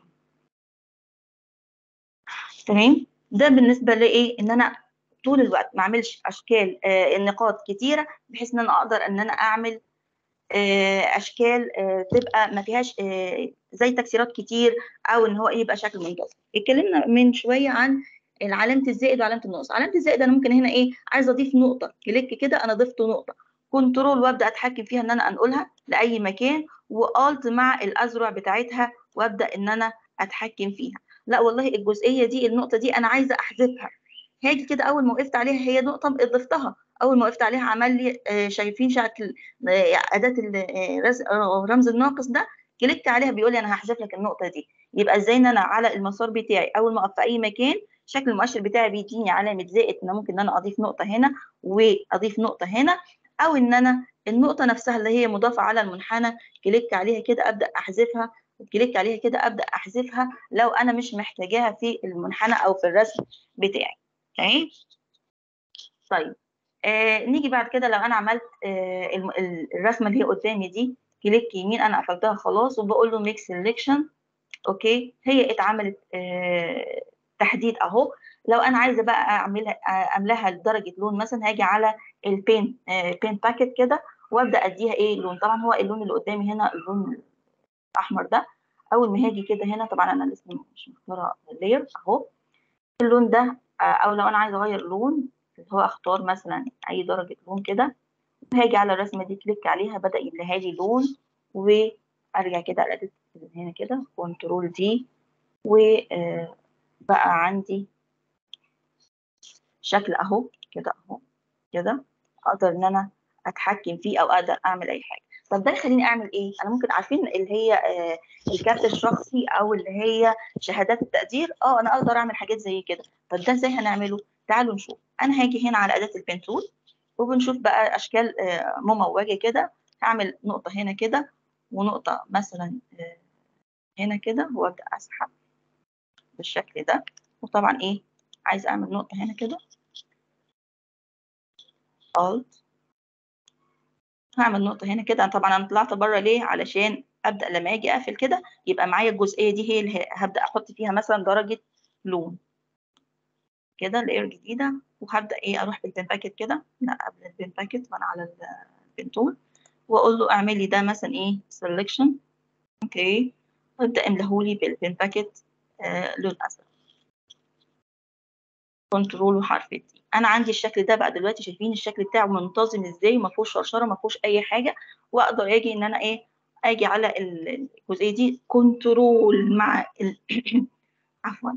تمام ده بالنسبه لايه ان انا طول الوقت ما اعملش اشكال آه النقاط كتيره بحيث ان انا اقدر ان انا اعمل آه اشكال آه تبقى ما فيهاش آه زي تكسيرات كتير او ان هو يبقى شكل منتظم اتكلمنا من شويه عن علامه الزائد وعلامه النقص علامه الزائد انا ممكن هنا ايه عايز اضيف نقطه كليك كده انا ضفت نقطه كنترول وابدا اتحكم فيها ان انا انقلها لاي مكان والت مع الازرع بتاعتها وابدا ان انا اتحكم فيها لا والله الجزئيه دي النقطه دي انا عايزه احذفها هاجي كده اول ما وقفت عليها هي نقطه ضفتها اول ما وقفت عليها عمل لي آه شايفين شكل آه اداه الرمز الناقص ده كليكت عليها بيقول لي انا هحذف لك النقطه دي يبقى ازاي ان انا على المسار بتاعي اول ما اقف في اي مكان شكل المؤشر بتاعي بيديني علامه زائد ان ممكن ان انا اضيف نقطه هنا واضيف نقطه هنا او ان انا النقطه نفسها اللي هي مضافه على المنحنى كليك عليها كده ابدا احذفها كليك عليها كده ابدا احذفها لو انا مش محتاجاها في المنحنى او في الرسم بتاعي تمام طيب آه نيجي بعد كده لو انا عملت آه الرسمه اللي هي قدامي دي كليك يمين انا قفلتها خلاص وبقول له ميك سيلكشن اوكي هي اتعملت آه تحديد اهو لو انا عايزه بقى اعملها املاها لدرجه لون مثلا هاجي على البين آه بين باكيت كده وابدا اديها ايه لون طبعا هو اللون اللي قدامي هنا اللون الاحمر ده اول ما هاجي كده هنا طبعا انا لسه مش مختاره لاير اهو اللون ده آه او لو انا عايزه اغير لون اللي هو اختار مثلا اي درجه لون كده هاجي على الرسمه دي كليك عليها بدا يملاها لي لون وارجع كده على هنا كده كنترول دي وبقى عندي شكل اهو كده اهو كده اقدر ان انا اتحكم فيه او اقدر اعمل اي حاجه طب ده يخليني اعمل ايه انا ممكن عارفين اللي هي آه الكارت الشخصي او اللي هي شهادات التقدير اه انا اقدر اعمل حاجات زي كده طب ده ازاي هنعمله تعالوا نشوف انا هاجي هنا على اداه البين تول وبنشوف بقى اشكال آه مموجه كده هعمل نقطه هنا كده ونقطه مثلا آه هنا كده وابدا اسحب بالشكل ده وطبعا ايه عايز اعمل نقطه هنا كده alt هعمل نقطة هنا كده طبعا أنا طلعت بره ليه علشان أبدأ لما أجي أقفل كده يبقى معايا الجزئية دي هي اللي هبدأ أحط فيها مثلا درجة لون كده لاير جديدة وهبدأ إيه أروح بالبين باكت كده لا قبل البين باكت وأنا على البين تول وأقول له اعمل لي ده مثلا إيه selection أوكي وابدأ املهولي بالبين باكت آه لون أزرق كنترول وحرف الدي انا عندي الشكل ده بقى دلوقتي شايفين الشكل بتاعه منتظم ازاي ما فيهوش شرشره ما فيهوش اي حاجه واقدر اجي ان انا ايه اجي على الجزئيه دي كنترول مع ال... عفوا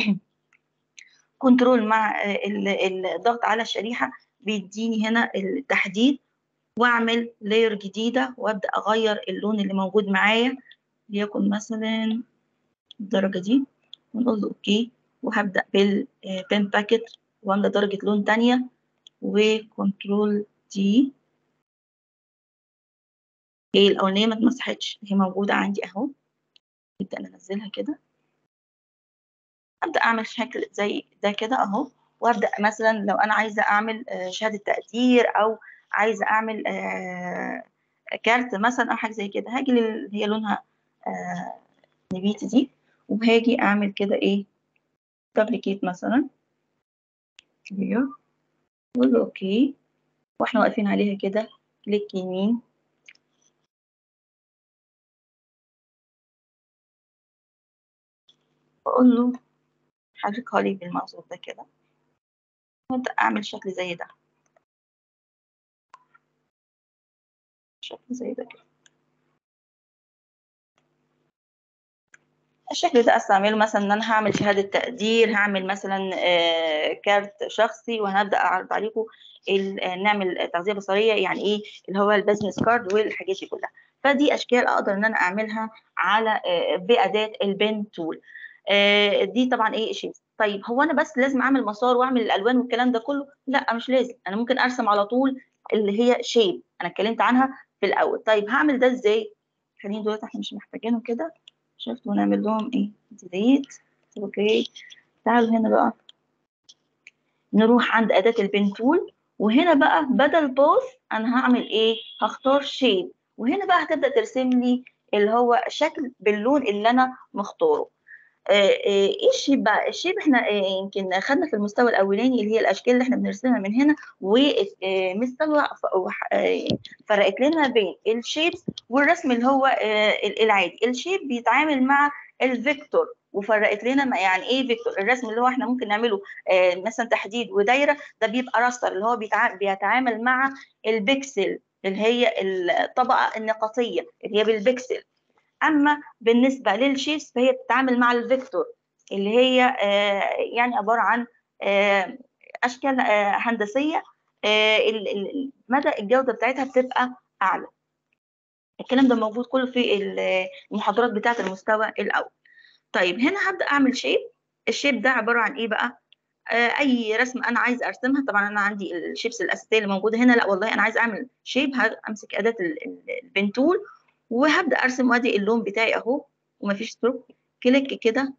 كنترول مع الضغط على الشريحه بيديني هنا التحديد واعمل لاير جديده وابدا اغير اللون اللي موجود معايا ليكن مثلا الدرجه دي ونقول له اوكي وهبدأ بالبين باكت واملى درجة لون تانية وكنترول دي هي الأولانية ما اتمسحتش هي موجودة عندي أهو نبدأ ننزلها كده أبدأ أعمل شكل زي ده كده أهو وأبدأ مثلا لو أنا عايزة أعمل شهادة تقدير أو عايزة أعمل كارت مثلا أو حاجة زي كده هاجي اللي هي لونها نبيتي دي وهاجي أعمل كده إيه دبليكيت مثلا كلير نقول له اوكي واحنا واقفين عليها كده كليك يمين واقول له حركها لي بالماوس ده كده وابدا اعمل شكل زي ده شكل زي ده كده الشكل ده استعمله مثلا ان انا هعمل شهاده تقدير هعمل مثلا كارت شخصي وهنبدا اعرض عليكم نعمل تغذيه بصريه يعني ايه اللي هو البزنس كارد والحاجات دي كلها فدي اشكال اقدر ان انا اعملها على باداه البين تول دي طبعا ايه شيبس طيب هو انا بس لازم اعمل مسار واعمل الالوان والكلام ده كله لا مش لازم انا ممكن ارسم على طول اللي هي شيب انا اتكلمت عنها في الاول طيب هعمل ده ازاي خلينا دلوقتي احنا مش محتاجينهم كده شفت ونعمل لهم ايه ديليت اوكي تعالوا هنا بقى نروح عند اداه البين تول وهنا بقى بدل باث انا هعمل ايه هختار شيب وهنا بقى هتبدا ترسم لي اللي هو شكل باللون اللي انا مختاره ايه الشيب بقى الشيب احنا يمكن خدنا في المستوى الاولاني اللي هي الاشكال اللي احنا بنرسمها من هنا ومستوى فرقت لنا بين الشيبس والرسم اللي هو العادي الشيب بيتعامل مع الفيكتور وفرقت لنا يعني ايه فيكتور الرسم اللي هو احنا ممكن نعمله مثلا تحديد ودايره ده بيبقى راستر اللي هو بيتعامل مع البكسل اللي هي الطبقه النقطيه اللي هي بالبكسل اما بالنسبه للشيبس فهي بتتعامل مع الفيكتور اللي هي آه يعني عباره عن آه اشكال آه هندسيه مدى الجوده بتاعتها بتبقى اعلى الكلام ده موجود كله في المحاضرات بتاعه المستوى الاول طيب هنا هبدا اعمل شيب الشيب ده عباره عن ايه بقى اي رسم انا عايز ارسمها طبعا انا عندي الشيبس الاساسيه اللي موجوده هنا لا والله انا عايز اعمل شيب امسك اداه البنتول وهبدا ارسم وادي اللون بتاعي اهو ومفيش ستروك كليك كده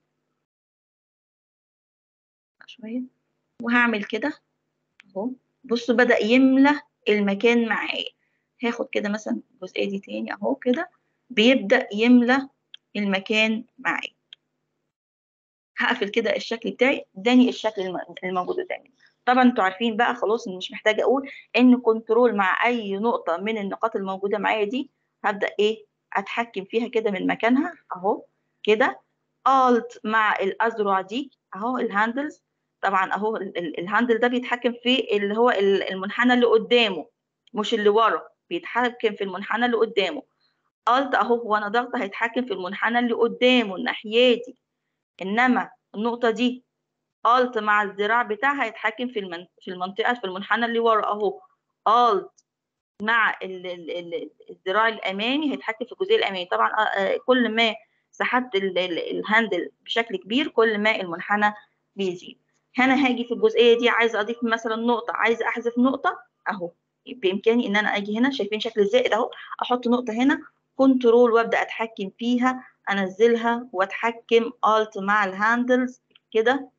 شويه وهعمل كده اهو بصوا بدا يملى المكان معايا هاخد كده مثلا الجزئيه دي تاني اهو كده بيبدا يملى المكان معايا هقفل كده الشكل بتاعي اداني الشكل الموجود قدامي طبعا انتوا عارفين بقى خلاص مش محتاجه اقول ان كنترول مع اي نقطه من النقاط الموجوده معايا دي هبدا ايه اتحكم فيها كده من مكانها اهو كده الت مع الازرع دي اهو الهاندلز طبعا اهو الهاندل ده بيتحكم في اللي هو المنحنى اللي قدامه مش اللي ورا بيتحكم في المنحنى اللي قدامه الت اهو وانا ضغطه هيتحكم في المنحنى اللي قدامه الناحيه دي انما النقطه دي الت مع الذراع بتاعها هيتحكم في المن... في المنطقه في المنحنى اللي ورا اهو الت مع ال- ال- ال- الذراع الامامي هيتحكم في الجزء الامامي طبعا آه، آه، كل ما سحبت ال- ال- الهاندل بشكل كبير كل ما المنحنى بيزيد هنا هاجي في الجزئيه دي عايزه اضيف مثلا نقطه عايزه احذف نقطه اهو بامكاني ان انا اجي هنا شايفين شكل الزائد اهو احط نقطه هنا كنترول وابدا اتحكم فيها انزلها واتحكم الت مع الهاندلز كده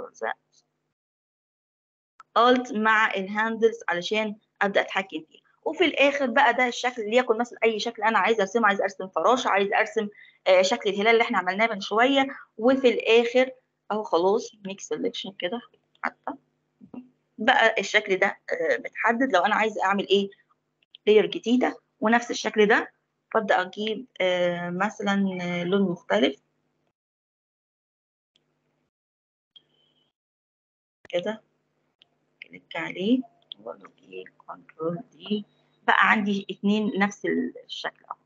الت مع الهاندلز علشان ابدا اتحكم فيه وفي الاخر بقى ده الشكل اللي يكن مثلا اي شكل انا عايزه ارسمه عايزه ارسم فراشه عايزه ارسم آه شكل الهلال اللي احنا عملناه من شويه وفي الاخر اهو خلاص ميك سelection كده حتى بقى الشكل ده آه متحدد لو انا عايزه اعمل ايه لاير جديده ونفس الشكل ده فابدا اجيب آه مثلا آه، لون مختلف كده كليك عليه واقول له ايه كنترول دي بقى عندي اتنين نفس الشكل اهو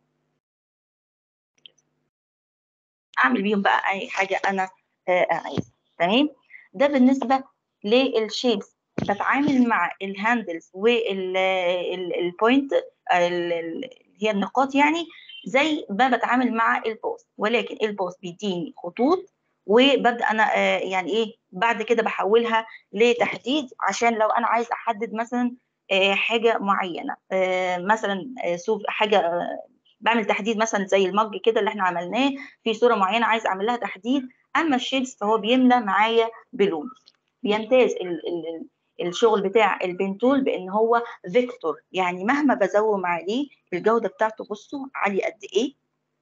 اعمل بيهم بقى اي حاجه انا آه، عايزها تمام ده بالنسبه للشيبس بتعامل مع الهاندلز والبوينت هي النقاط يعني زي ما بتعامل مع البوست ولكن البوست بيديني خطوط وببدا انا آه، يعني ايه بعد كده بحولها لتحديد عشان لو انا عايز احدد مثلا آه، حاجه معينه آه، مثلا آه، سوف حاجه آه، بعمل تحديد مثلا زي المج كده اللي احنا عملناه في صوره معينه عايز اعمل لها تحديد اما الشيبس فهو بيملى معايا بلون بيمتاز ال ال الشغل بتاع البنتول بان هو فيكتور يعني مهما بزوم عليه الجوده بتاعته بصوا عاليه قد ايه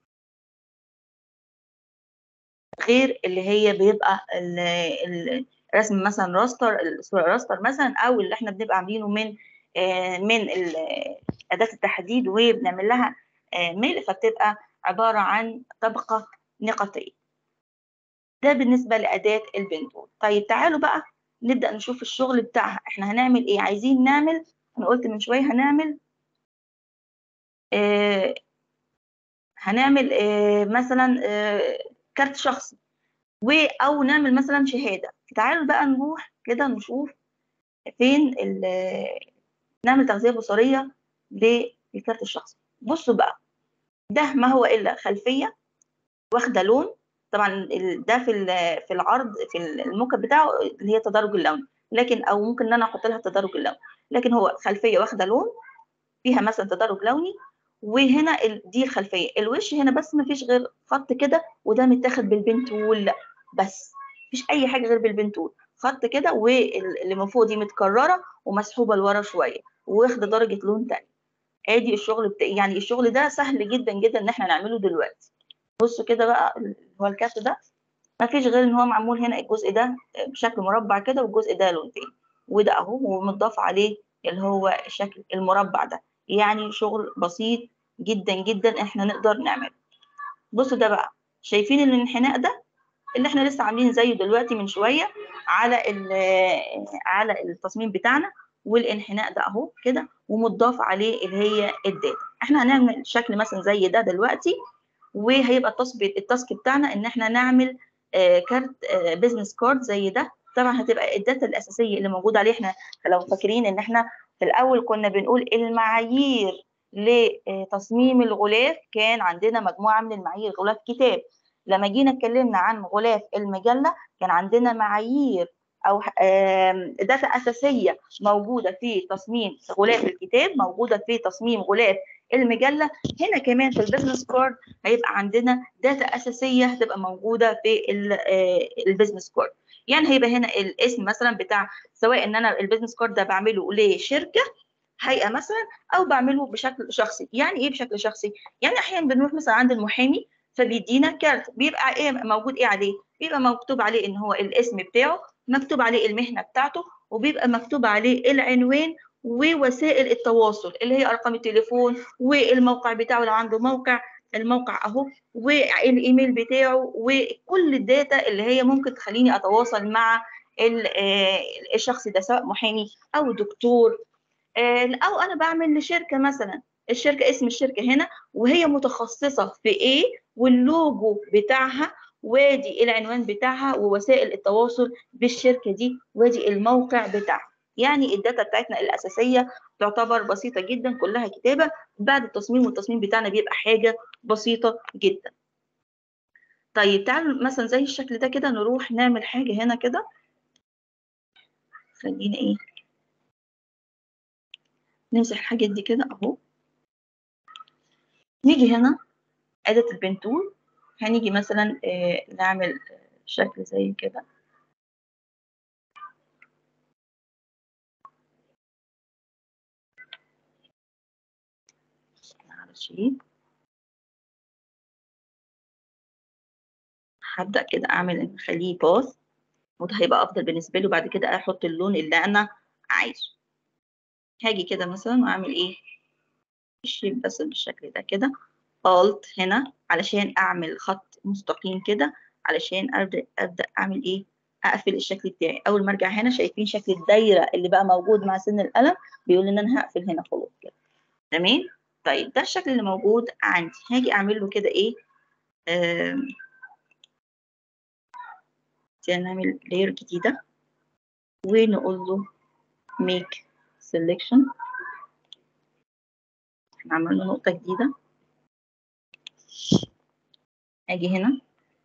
غير اللي هي بيبقى ال- ال- رسم مثلا راستر الصوره راستر مثلا او اللي احنا بنبقى عاملينه من آه، من ال- اداه التحديد وبنعمل لها آه، ملء فبتبقى عباره عن طبقه نقطيه ده بالنسبه لاداه البنتول طيب تعالوا بقى نبدا نشوف الشغل بتاعها احنا هنعمل ايه عايزين نعمل انا قلت من شويه هنعمل آه هنعمل آه مثلا آه كارت شخصي و او نعمل مثلا شهاده تعالوا بقى نروح كده نشوف فين ال- نعمل تغذيه بصريه للكارت الشخصي بصوا بقى ده ما هو الا خلفيه واخده لون طبعا ال- ده في ال- في العرض في الموك اب بتاعه اللي هي تدرج اللون لكن او ممكن ان انا احط لها تدرج اللون لكن هو خلفيه واخده لون فيها مثلا تدرج لوني وهنا ال- دي الخلفيه الوش هنا بس ما فيش غير خط كده وده متاخد بالبنتول بس مفيش اي حاجه غير بالبنتول خط كده واللي من فوق دي متكرره ومسحوبه لورا شويه واخده درجه لون تاني ادي الشغل بتاع يعني الشغل ده سهل جدا جدا ان احنا نعمله دلوقتي بصوا كده بقى ال- هو الكارت ده ما فيش غير ان هو معمول هنا الجزء ده بشكل مربع كده والجزء ده لون تاني وده اهو ومتضاف عليه اللي هو الشكل المربع ده يعني شغل بسيط جدا جدا احنا نقدر نعمله بصوا ده بقى شايفين الانحناء ده اللي احنا لسه عاملين زيه دلوقتي من شويه على ال- على التصميم بتاعنا والانحناء ده اهو كده ومتضاف عليه اللي هي الداتا احنا هنعمل شكل مثلا زي ده دلوقتي وهيبقى التاسك التاسك بتاعنا ان احنا نعمل آه، كارت بزنس كارد زي ده طبعا هتبقى الداتا الاساسيه اللي موجوده عليه احنا لو فاكرين ان احنا في الاول كنا بنقول المعايير لتصميم الغلاف كان عندنا مجموعه من المعايير غلاف كتاب لما جينا اتكلمنا عن غلاف المجله كان عندنا معايير او آم، داتا اساسيه موجوده في تصميم غلاف الكتاب موجوده في تصميم غلاف المجله هنا كمان في البيزنس كارد هيبقى عندنا داتا اساسيه هتبقى موجوده في البيزنس كارد يعني هيبقى هنا الاسم مثلا بتاع سواء ان انا البيزنس كارد ده بعمله لشركه هيئه مثلا او بعمله بشكل شخصي يعني ايه بشكل شخصي يعني احيانا بنروح مثلا عند المحامي فبيدينا كارت بيبقى ايه موجود ايه عليه بيبقى مكتوب عليه ان هو الاسم بتاعه مكتوب عليه المهنه بتاعته وبيبقى مكتوب عليه العنوان ووسائل التواصل اللي هي ارقام التليفون والموقع بتاعه لو عنده موقع الموقع اهو والايميل بتاعه وكل الداتا اللي هي ممكن تخليني اتواصل مع ال- آه، الشخص ده سواء محامي او دكتور آه، او انا بعمل لشركه مثلا الشركه اسم الشركه هنا وهي متخصصه في ايه واللوجو بتاعها وادي العنوان بتاعها ووسائل التواصل بالشركه دي وادي الموقع بتاعها يعني الداتا بتاعتنا الاساسيه تعتبر بسيطة جدا كلها كتابة بعد التصميم والتصميم بتاعنا بيبقى حاجة بسيطة جدا طيب تعالوا مثلا زي الشكل ده كده نروح نعمل حاجة هنا كده خلينا ايه نمسح الحاجات دي كده اهو نيجي هنا أداة البين تول هنيجي مثلا آه نعمل آه شكل زي كده على شيء هبدأ كده أعمل نخليه باث وده هيبقى أفضل بالنسبة لي وبعد كده أحط اللون اللي أنا عايزه هاجي كده مثلا وأعمل إيه الشيب بس بالشكل ده كده Alt هنا علشان أعمل خط مستقيم كده علشان أبدأ أبدأ أعمل إيه أقفل الشكل بتاعي أول ما أرجع هنا شايفين شكل الدايرة اللي بقى موجود مع سن القلم بيقول إن أنا هقفل هنا خلاص كده تمام طيب ده الشكل اللي موجود عندي هاجي أعمل له كده إيه آم، نعمل layer جديدة ونقول له make selection نعمل له نقطة جديدة أجي هنا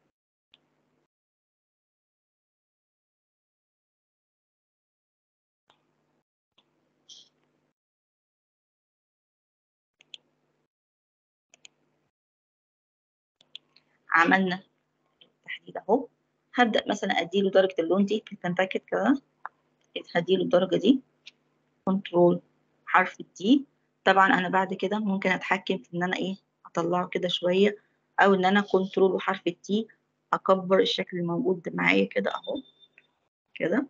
عملنا تحديد أهو هبدأ مثلا أديله درجة اللون دي بالبنتاكت كده هديله الدرجة دي كنترول حرف الدي طبعا أنا بعد كده ممكن أتحكم في إن أنا إيه أطلعه كده شوية أو إن أنا كنترول وحرف التي أكبر الشكل الموجود معايا كده أهو كده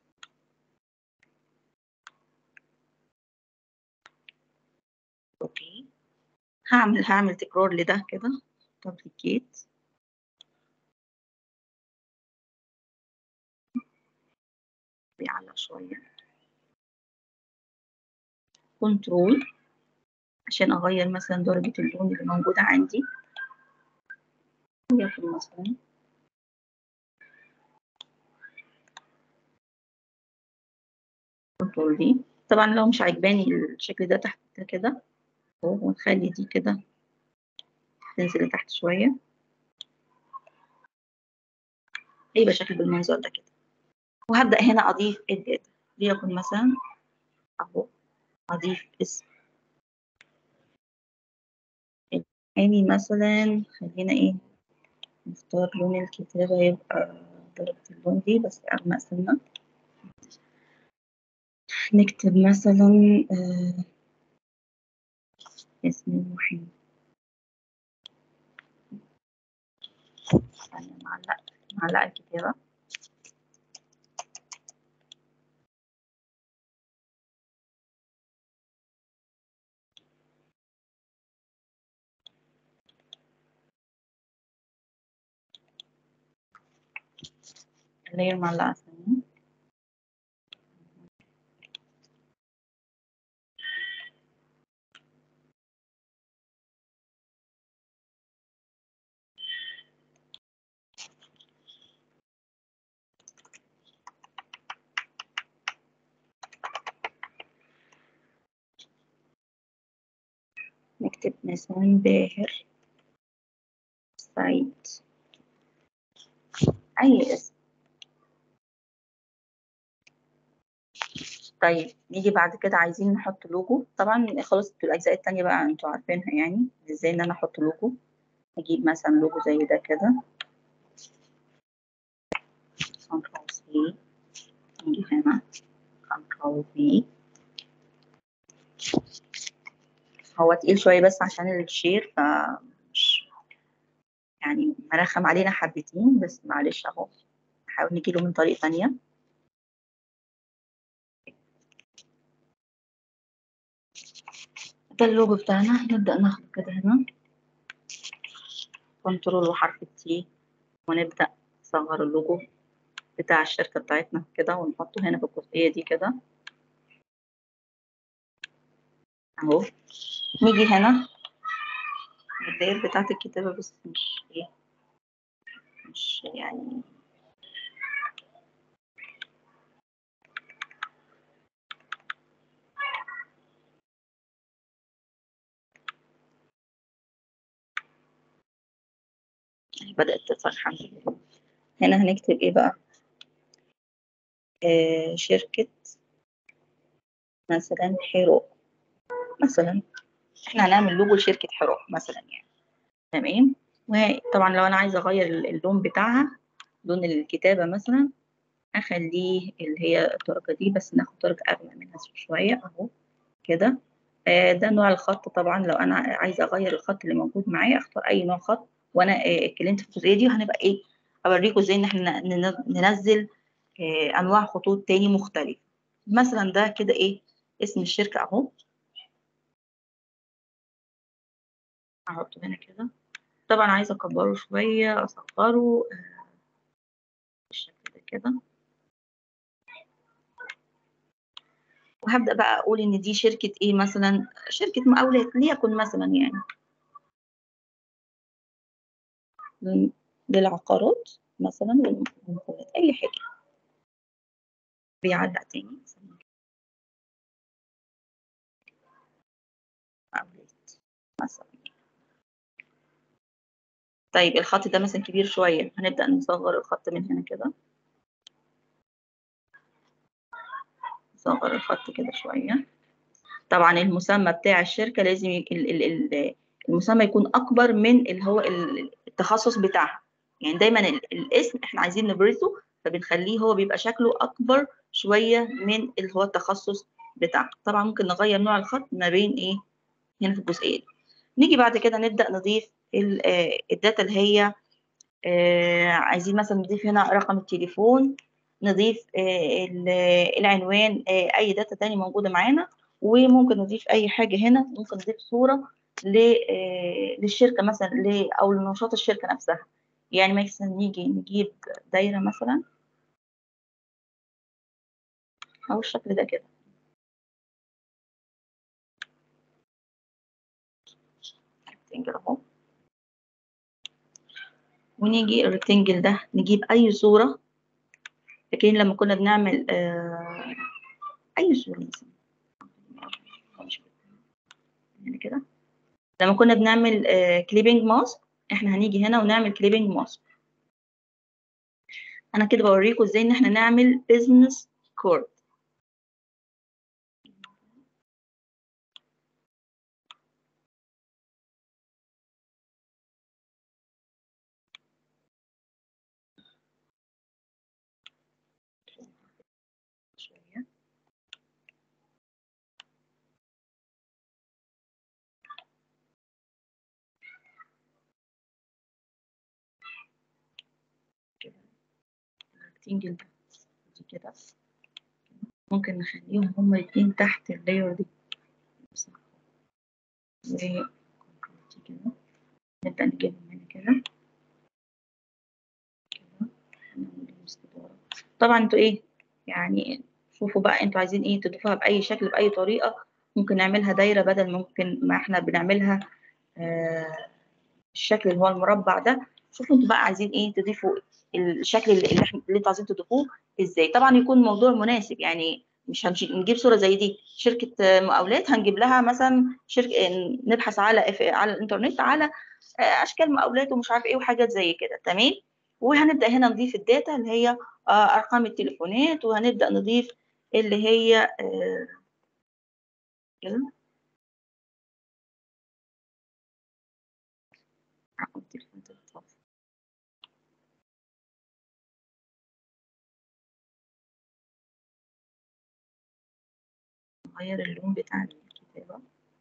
أوكي هعمل هعمل تكرار لده كده دبليكيت بيعلق شوية كنترول عشان أغير مثلا درجة اللون اللي موجودة عندي وليكن مثلا كنترول دي طبعا لو مش عجباني الشكل ده تحت كده اهو ونخلي دي كده تنزل لتحت شوية هيبقى شكل بالمنظر ده كده وهبدأ هنا أضيف الداتا ليكن مثلا أهو أضيف اسم يعني مثلا خلينا إيه نختار لون الكتابة يبقى درجة اللون دي بس أغمق سنة نكتب مثلا آه اسم المحيط أنا معلقة معلقة الكتابة اللي هي المعلقة الثانية نكتب مثلا باهر سعيد أي اسم طيب نيجي بعد كده عايزين نحط لوجو طبعا خلاص في الأجزاء التانية بقى انتوا عارفينها يعني ازاي ان انا احط لوجو نجيب مثلا لوجو زي ده كده كنترول سي نيجي هنا كنترول في هو تقيل شوية بس عشان الشير ف مش يعني مرخم علينا حبتين بس معلش اهو نحاول نجيله من طريقة تانية ده اللوجو بتاعنا نبدأ ناخده كده هنا كنترول وحرف التي ونبدأ نصغر اللوجو بتاع الشركة بتاعتنا كده ونحطه هنا في الجزئية دي كده اهو نيجي هنا الداير بتاعت الكتابة بس مش ايه مش يعني بدأت تظهر الحمد لله هنا هنكتب ايه بقى آه شركة مثلا حراء مثلا احنا هنعمل لوجو لشركة حراء مثلا يعني تمام وطبعا لو انا عايزة اغير اللون بتاعها لون الكتابة مثلا اخليه اللي هي الدرجة دي بس ناخد درجة اغلى منها شوية اهو كده آه ده نوع الخط طبعا لو انا عايزة اغير الخط اللي موجود معايا اختار اي نوع خط وانا آه اتكلمت في الجزئية دي وهنبقى ايه اوريكم ازاي ان احنا ننزل آه انواع خطوط تاني مختلفة مثلا ده كده ايه اسم الشركة اهو احطه هنا كده طبعا عايزة اكبره شوية اصغره بالشكل ده كده وهبدأ بقى اقول ان دي شركة ايه مثلا شركة مقاولات ليكن مثلا يعني للعقارات مثلا والمقاولات اي حاجة بيعلق تاني مقاولات مثلا طيب الخط ده مثلا كبير شوية هنبدأ نصغر الخط من هنا كده نصغر الخط كده شوية طبعا المسمى بتاع الشركة لازم ي... ال... ال... ال... المسمى يكون أكبر من اللي هو التخصص بتاعها يعني دايما ال... الاسم احنا عايزين نبرزه فبنخليه هو بيبقى شكله أكبر شوية من اللي هو التخصص بتاعها طبعا ممكن نغير نوع الخط ما بين ايه هنا في الجزئية دي نيجي بعد كده نبدأ نضيف الداتا اللي هي عايزين مثلا نضيف هنا رقم التليفون نضيف العنوان اي داتا تاني موجوده معانا وممكن نضيف اي حاجه هنا ممكن نضيف صوره للشركه مثلا او لنشاط الشركه نفسها يعني مثلا نيجي نجيب دايره مثلا او الشكل ده كده ريكتنجل اهو ونيجي الريكتنجل ده نجيب اي صوره لكن لما كنا بنعمل آه اي صوره مثلا هنا كده لما كنا بنعمل آه كليبنج ماسك احنا هنيجي هنا ونعمل كليبنج ماسك انا كده بوريكم ازاي ان احنا نعمل بيزنس كورد شويه الريكتنجل ده دي كده ممكن نخليهم هما الاتنين تحت اللاير دي زي كده نبدأ نجيبهم هنا كده كده طبعا انتوا ايه يعني شوفوا بقى انتوا عايزين ايه تضيفوها بأي شكل بأي طريقة ممكن نعملها دايرة بدل ممكن ما احنا بنعملها آه الشكل اللي هو المربع ده شوفوا انتوا بقى عايزين ايه تضيفوا الشكل اللي, اللي, احنا اللي انتوا عايزين تضيفوه ازاي طبعا يكون موضوع مناسب يعني مش هنجيب صوره زي دي شركه مقاولات هنجيب لها مثلا شركه نبحث على على الانترنت على اشكال مقاولات ومش عارف ايه وحاجات زي كده تمام وهنبدا هنا نضيف الداتا اللي هي ارقام التليفونات وهنبدا نضيف اللي هي كده رقم التليفون نغير اللون بتاع الكتابة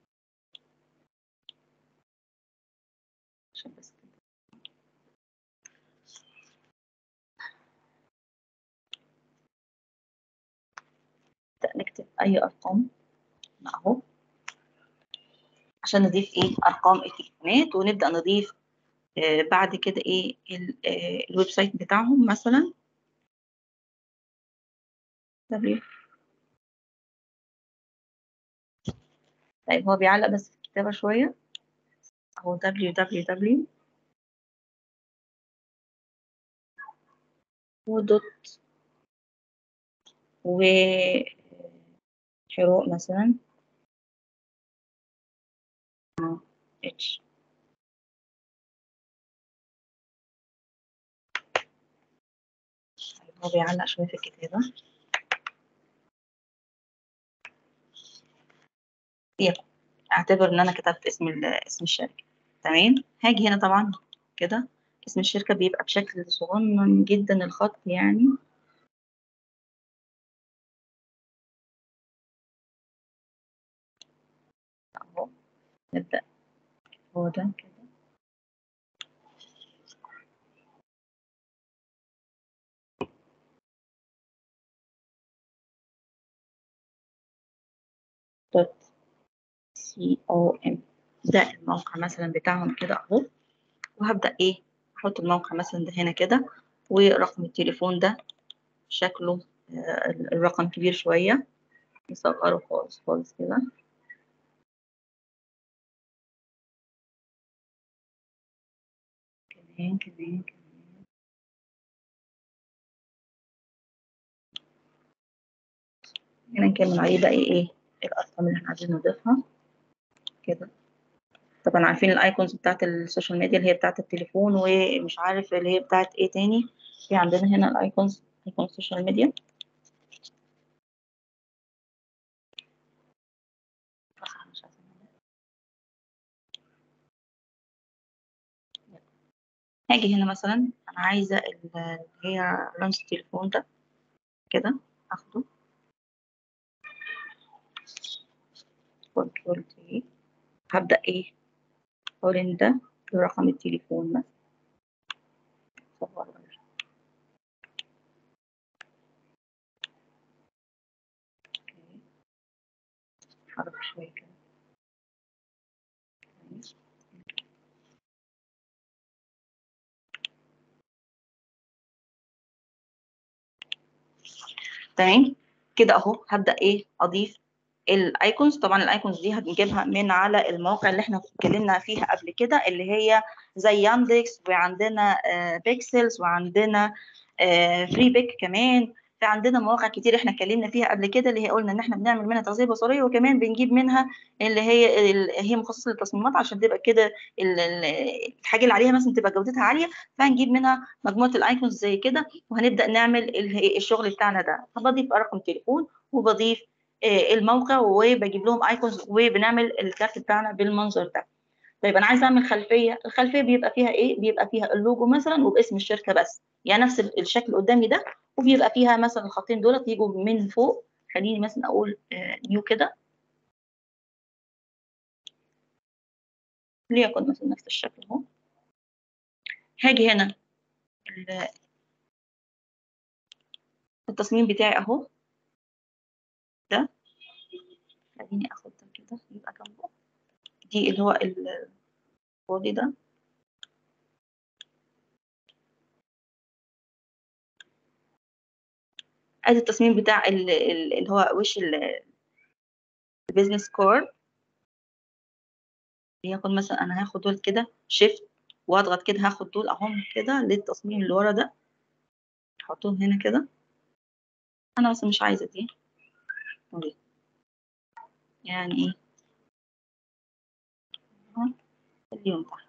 عشان بس نكتب أي أرقام أهو عشان نضيف إيه أرقام التليفونات ونبدأ نضيف آه بعد كده إيه آه الويب سايت بتاعهم مثلا طيب طيب هو بيعلق بس في الكتابة شوية أهو www ودوت و حراء مثلا اتش هو بيعلق شوية في الكتابة يلا اعتبر ان انا كتبت اسم ال- اسم الشركة تمام هاجي هنا طبعا كده اسم الشركة بيبقى بشكل صغنن جدا الخط يعني اهو نبدأ هو ده كده دوت سي او ام ده الموقع مثلا بتاعهم كده اهو وهبدأ ايه احط الموقع مثلا ده هنا كده ورقم التليفون ده شكله آه، الرقم كبير شوية نصغره خالص خالص كده كمان كمان كمان هنا نكمل عليه بقى ايه الارقام اللي احنا عايزين نضيفها كده طبعا عارفين الايكونز بتاعت السوشيال ميديا اللي هي بتاعت التليفون ومش عارف اللي هي بتاعت ايه تاني في عندنا هنا الايكونز ايكون السوشيال ميديا مش عارفة. هاجي هنا مثلا انا عايزه ال- اللي هي رمز التليفون ده كده اخده كنترول تي هبدا ايه اقول ان ده رقم التليفون مثلا صور اوكي حرك شويه كده كويس. تمام كده اهو هبدا ايه اضيف الايكونز طبعا الايكونز دي هنجيبها من على المواقع اللي احنا اتكلمنا فيها قبل كده اللي هي زي ياندكس وعندنا آه، بيكسلز وعندنا آه، فري بيك كمان في عندنا مواقع كتير احنا اتكلمنا فيها قبل كده اللي هي قلنا ان احنا بنعمل منها تغذيه بصريه وكمان بنجيب منها اللي هي ال- هي مخصصه للتصميمات عشان تبقى كده ال- ال- الحاجه اللي عليها مثلا تبقى جودتها عاليه فهنجيب منها مجموعه الايكونز زي كده وهنبدا نعمل ال- الشغل بتاعنا ده فبضيف رقم تليفون وبضيف آه، الموقع وبجيب لهم ايكونز وبنعمل الكارت بتاعنا بالمنظر ده طيب انا عايزه اعمل خلفيه الخلفيه بيبقى فيها ايه بيبقى فيها اللوجو مثلا وباسم الشركه بس يعني نفس ال- الشكل قدامي ده وبيبقى فيها مثلا الخطين دولت يجوا من فوق خليني مثلا اقول نيو كده ليكن مثلا نفس الشكل اهو هاجي هنا ال- التصميم بتاعي اهو ده خليني اخد ده كده يبقى جنبه دي اللي هو البودي ده ادي التصميم بتاع ال- ال- اللي هو وش البيزنس كارد ليكن مثلا انا هاخد دول كده شيفت واضغط كده هاخد دول اهم كده للتصميم اللي ورا ده احطهم هنا كده انا بس مش عايزه دي ودي. يعني ايه أهو، اليوم تحت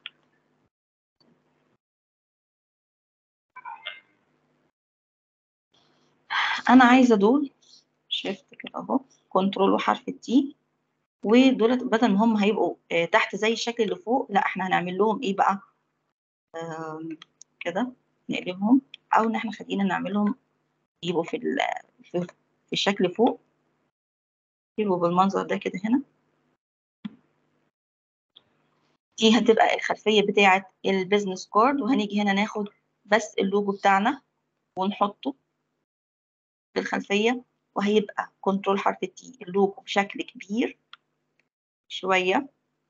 انا عايزه دول شيفت كده اهو كنترول وحرف التي ودولت بدل ما هم هيبقوا آه، تحت زي الشكل اللي فوق لا احنا هنعمل لهم ايه بقى آم، كده نقلبهم او ان احنا خلينا نعملهم يبقوا في ال- في في الشكل فوق يبقوا بالمنظر ده كده هنا دي هتبقى الخلفية بتاعة البيزنس كارد وهنيجي هنا ناخد بس اللوجو بتاعنا ونحطه في الخلفية وهيبقى كنترول حرف التي اللوجو بشكل كبير شوية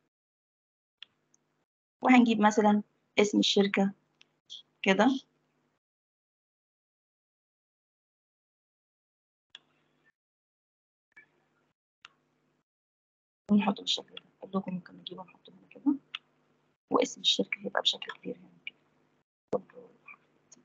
وهنجيب مثلا اسم الشركة كده ونحطه بالشكل ده اللوجو ممكن نجيبه ونحطه هنا كده واسم الشركة هيبقى بشكل كبير هنا كده كنترول حرف التي.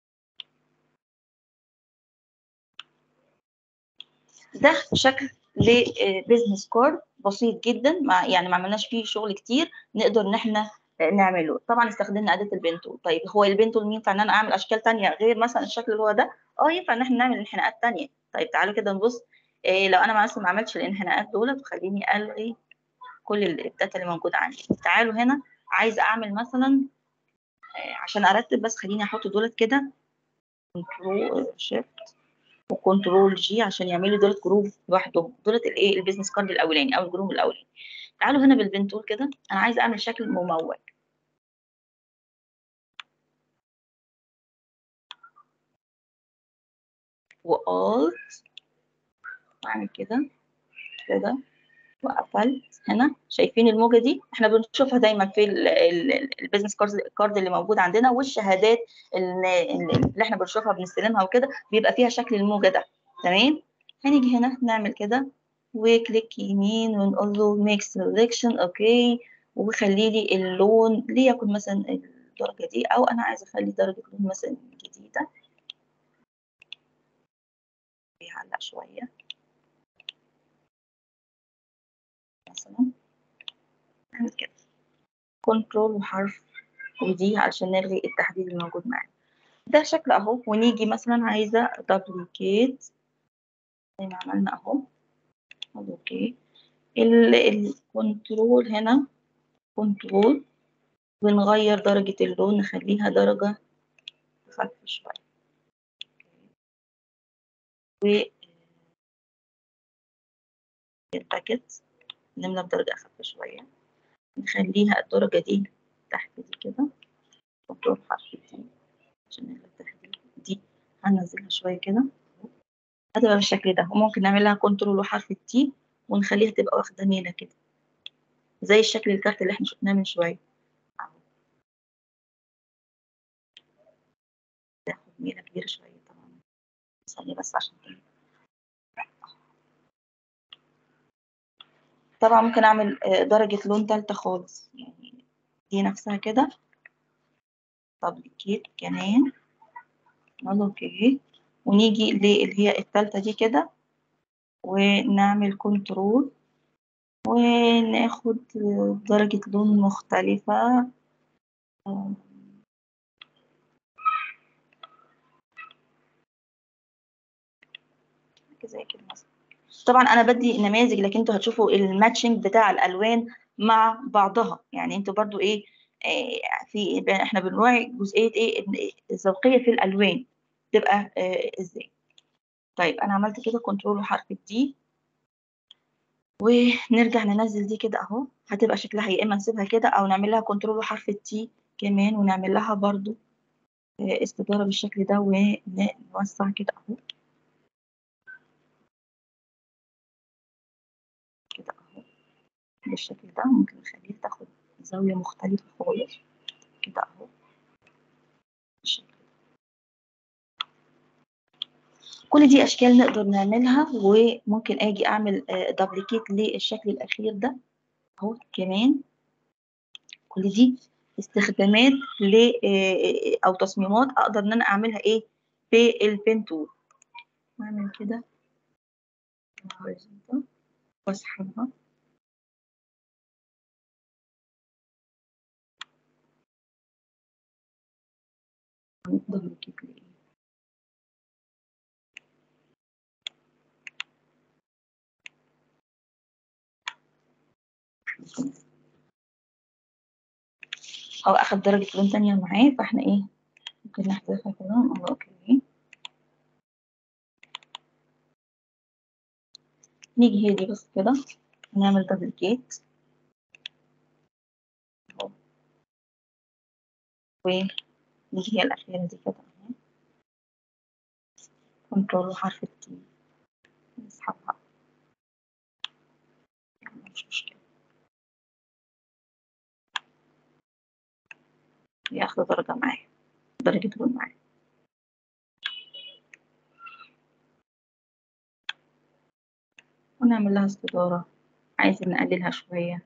ده شكل لبيزنس كارد بسيط جدا مع يعني ما عملناش فيه شغل كتير نقدر ان احنا نعمله طبعا استخدمنا اداه البنتول طيب هو البنتول ينفع ان انا اعمل اشكال تانية غير مثلا الشكل اللي هو ده اه ينفع ان احنا نعمل انحناءات تانية طيب تعالوا كده نبص إيه لو انا مثلا ما عملتش الانحناءات دولت وخليني الغي كل الداتا اللي موجوده عندي تعالوا هنا عايزه اعمل مثلا إيه عشان ارتب بس خليني احط دولت كده كنترول شيفت وكنترول جي عشان يعملوا دولت جروب لوحدهم دولت الايه البيزنس كارد الاولاني او الجروب الاولاني تعالوا هنا بالبنتول كده انا عايزه اعمل شكل مموج وقلت اعمل كده كده وقفلت هنا شايفين الموجه دي احنا بنشوفها دايما في البيزنس كارد اللي موجود عندنا والشهادات اللي احنا بنشوفها بنستلمها وكده بيبقى فيها شكل الموجه ده تمام هنيجي هنا نعمل كده وكليك يمين ونقول له ميك سelection اوكي وخلي لي اللون ليكن مثلا الدرجه دي او انا عايزه اخلي درجه لون مثلا جديده بيعلق شويه مثلا نعمل كده كنترول وحرف ودي علشان نلغي التحديد الموجود معانا ده شكل اهو ونيجي مثلا عايزه دبليكيت زي ما عملنا اهو اوكي الكنترول هنا كنترول ونغير درجة اللون نخليها درجة أخف شوية و الباكت نملى بدرجة أخف شوية نخليها الدرجة دي تحت دي كده كنترول حرف دي عشان نلغي التحديد دي هنزلها شوية كده هتبقى بالشكل ده وممكن نعمل لها كنترول وحرف التي ونخليها تبقى واخدة ميلة كده زي الشكل الكارت اللي احنا شفناه من شوية تاخد ميلة كبيرة شوية طبعا ثانية بس عشان كده طبعا ممكن اعمل درجة لون تالتة خالص يعني دي نفسها كده دبليكيت كمان نقول اوكي ونيجي للي هي التالتة دي كده ونعمل كنترول وناخد درجة لون مختلفة زي كده مثلا طبعا انا بدي نماذج لكن انتوا هتشوفوا الماتشنج بتاع الالوان مع بعضها يعني انتوا برضو ايه, إيه في احنا بنراعي جزئيه ايه الذوقيه في الالوان تبقى إيه ازاي طيب انا عملت كده كنترول وحرف الدي ونرجع ننزل دي كده اهو هتبقى شكلها يا اما نسيبها كده او نعمل لها كنترول وحرف التي كمان ونعمل لها برضو استدارة بالشكل ده ونوسع كده اهو كده اهو بالشكل ده ممكن نخليها تاخد زاوية مختلفة خالص كده اهو بالشكل ده كل دي اشكال نقدر نعملها وممكن اجي اعمل دبليكيت للشكل الاخير ده اهو كمان كل دي استخدامات ل او تصميمات اقدر ان انا اعملها ايه بالبين تول اعمل كده واسحبها دبليكيت لإيه هو اخد درجة لون تانية معاه فاحنا ايه ممكن نحذفها كده ونقول اوكي نيجي هي دي بس كده نعمل دبل كيت ونيجي هي الأخيرة دي كده اهي كنترول وحرف التي نسحبها يعني مش مشكلة هي أخد درجة معايا درجة لون معايا ونعمل لها استدارة عايزين نقللها شوية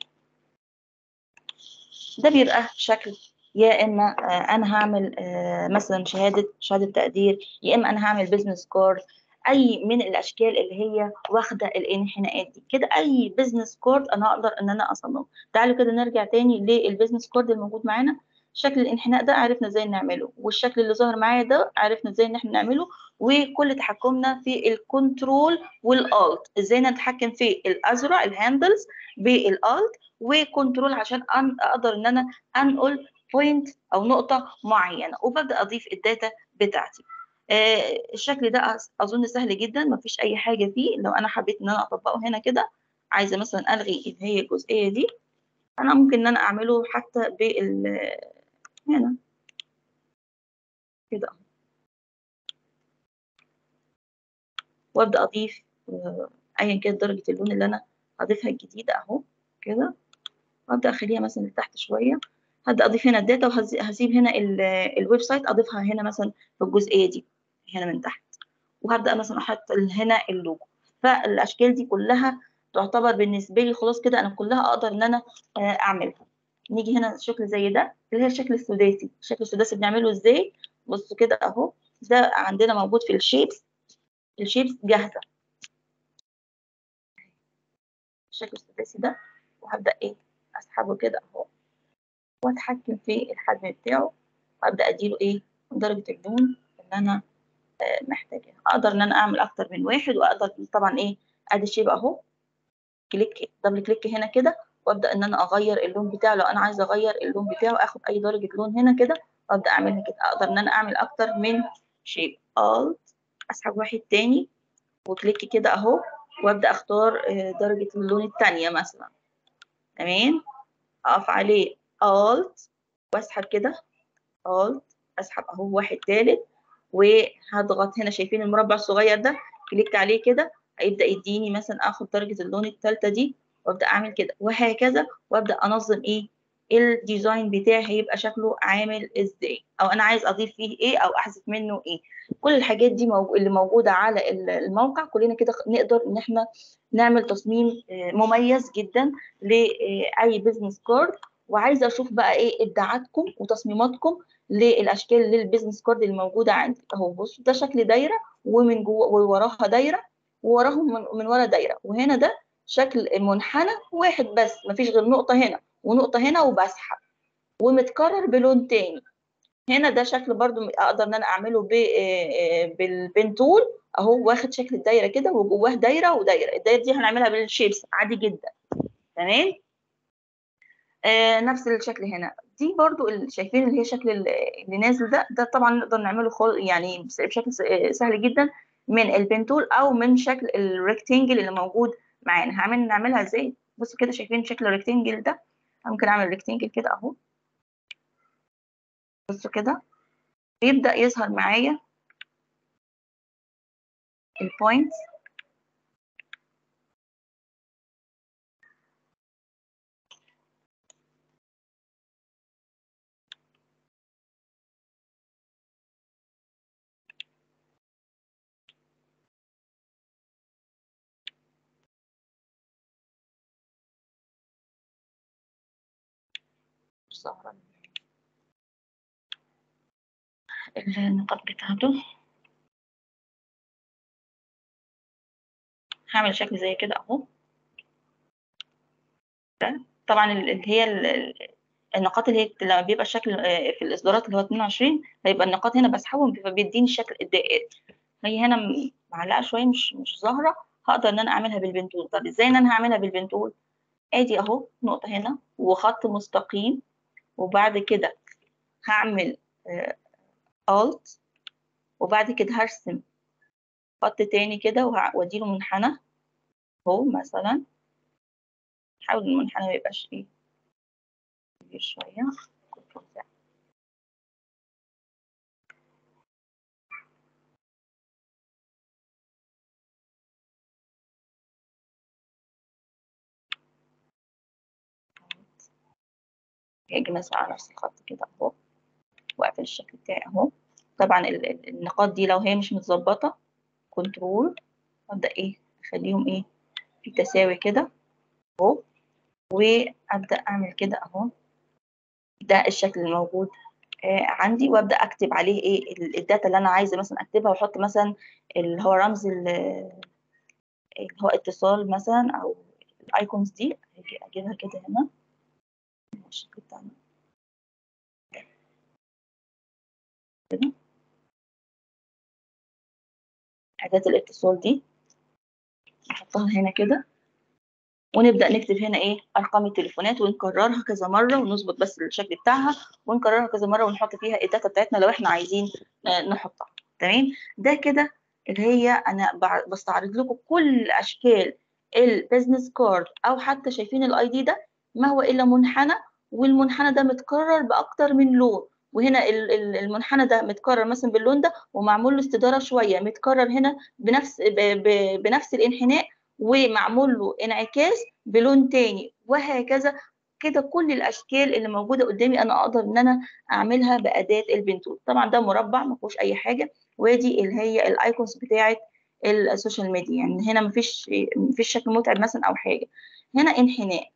ده بيبقى شكل يا اما انا هعمل مثلا شهاده شهاده تقدير يا اما انا هعمل بيزنس كارد اي من الاشكال اللي هي واخده الانحناءات دي كده اي بزنس كارد انا اقدر ان انا اصممه تعالوا كده نرجع تاني للبزنس كارد الموجود معانا شكل الانحناء ده عرفنا ازاي نعمله والشكل اللي ظهر معايا ده عرفنا ازاي ان احنا نعمله وكل تحكمنا في الكنترول والالت ازاي نتحكم في الازرع الهاندلز بالالت وكنترول عشان أن اقدر ان انا انقل بوينت او نقطه معينه وببدا اضيف الداتا بتاعتي آه الشكل ده اظن سهل جدا مفيش اي حاجه فيه لو انا حبيت ان انا اطبقه هنا كده عايزه مثلا الغي اللي هي الجزئيه دي انا ممكن ان انا اعمله حتى بال هنا كده وابدا اضيف آه ايا كانت درجه اللون اللي انا هضيفها الجديده اهو كده وابدا اخليها مثلا لتحت شويه هبدا اضيف هنا الداتا وهسيب هنا الويب سايت اضيفها هنا مثلا في الجزئيه دي هنا من تحت وهبدا مثلا احط هنا اللوجو فالاشكال دي كلها تعتبر بالنسبه لي خلاص كده انا كلها اقدر ان انا اعملها نيجي هنا شكل زي ده اللي هي الشكل السداسي الشكل السداسي بنعمله ازاي بصوا كده اهو ده عندنا موجود في الشيبس الشيبس جاهزه الشكل السداسي ده وهبدا ايه اسحبه كده اهو واتحكم في الحجم بتاعه وابدا اديله ايه درجه اللون اللي انا محتاجاها اقدر ان انا اعمل اكتر من واحد واقدر طبعا ايه ادي الشيب اهو كليك دبل كليك هنا كده وابدا ان انا اغير اللون بتاعه لو انا عايزه اغير اللون بتاعه اخد اي درجه لون هنا كده وابدا اعملها كده اقدر ان انا اعمل اكتر من شيب الت اسحب واحد تاني وكليك كده اهو وابدا اختار درجه اللون الثانيه مثلا تمام اقف عليه الت واسحب كده الت اسحب اهو واحد تالت وهضغط هنا شايفين المربع الصغير ده كليك عليه كده هيبدا يديني مثلا اخد درجه اللون الثالثه دي وابدا اعمل كده وهكذا وابدا انظم ايه الديزاين بتاعي هيبقى شكله عامل ازاي او انا عايز اضيف فيه ايه او احذف منه ايه كل الحاجات دي موجو اللي موجوده على الموقع كلنا كده نقدر ان احنا نعمل تصميم مميز جدا لاي بزنس كارد وعايزه اشوف بقى ايه ابداعاتكم وتصميماتكم للاشكال للبيزنس كارد اللي موجوده عندي اهو بصوا ده شكل دايره ومن جوه ووراها دايره ووراهم من, من ورا دايره وهنا ده شكل منحنى واحد بس مفيش غير نقطه هنا ونقطه هنا وبسحب ومتكرر بلون تاني هنا ده شكل برضو اقدر ان انا اعمله بالبنتول اهو واخد شكل الدايره كده وجواه دايره ودايره الدايره دي هنعملها بالشيبس عادي جدا تمام آه نفس الشكل هنا دي برضو اللي شايفين اللي هي شكل اللي نازل ده ده طبعا نقدر نعمله خل يعني بشكل سهل جدا من البنتول او من شكل الريكتانجل اللي موجود معانا هعمل نعملها ازاي بصوا كده شايفين شكل الريكتانجل ده ممكن اعمل ريكتانجل كده اهو بصوا كده بيبدا يظهر معايا البوينتس ظاهرة النقاط بتاعته هعمل شكل زي كده اهو طبعا اللي هي النقاط اللي هي لما بيبقى الشكل في الاصدارات اللي هو 22 هيبقى النقاط هنا بسحبهم بيديني الشكل الدائري هي هنا معلقه شويه مش مش ظاهره هقدر ان انا اعملها بالبنتول طب ازاي ان انا هعملها بالبنتول ادي اهو نقطه هنا وخط مستقيم وبعد كده هعمل alt وبعد كده هرسم خط تاني كده واديله منحنى اهو مثلا حاول المنحنى ما يبقاش ايه كبير شويه اجي مثلا على نفس الخط كده اهو واقفل الشكل بتاعي اهو طبعا النقاط دي لو هي مش متظبطه كنترول ابدا ايه اخليهم ايه في تساوي كده اهو وابدا اعمل كده اهو ده الشكل الموجود آه، عندي وابدا اكتب عليه ايه ال- الداتا اللي انا عايزه مثلا اكتبها واحط مثلا اللي هو رمز ال- اللي هو اتصال مثلا او الايكونز دي هاجي اجيبها كده هنا الشكل بتاعنا كده أداة الاتصال دي نحطها هنا كده ونبدأ نكتب هنا إيه أرقام التليفونات ونكررها كذا مرة ونظبط بس الشكل بتاعها ونكررها كذا مرة ونحط فيها الداتا بتاعتنا لو إحنا عايزين آه، نحطها تمام ده كده اللي هي أنا بع- بستعرض لكم كل أشكال البيزنس كارد أو حتى شايفين الأي دي ده ما هو إلا منحنى والمنحنى ده متكرر بأكتر من لون وهنا ال- ال- المنحنى ده متكرر مثلا باللون ده ومعمول له استدارة شوية متكرر هنا بنفس ب- ب- بنفس الانحناء ومعمول له انعكاس بلون تاني وهكذا كده كل الاشكال اللي موجوده قدامي انا اقدر ان انا اعملها باداه البنتول طبعا ده مربع ما فيهوش اي حاجه ودي اللي هي الايكونز بتاعه السوشيال ميديا يعني هنا مفيش مفيش شكل متعب مثلا او حاجه هنا انحناء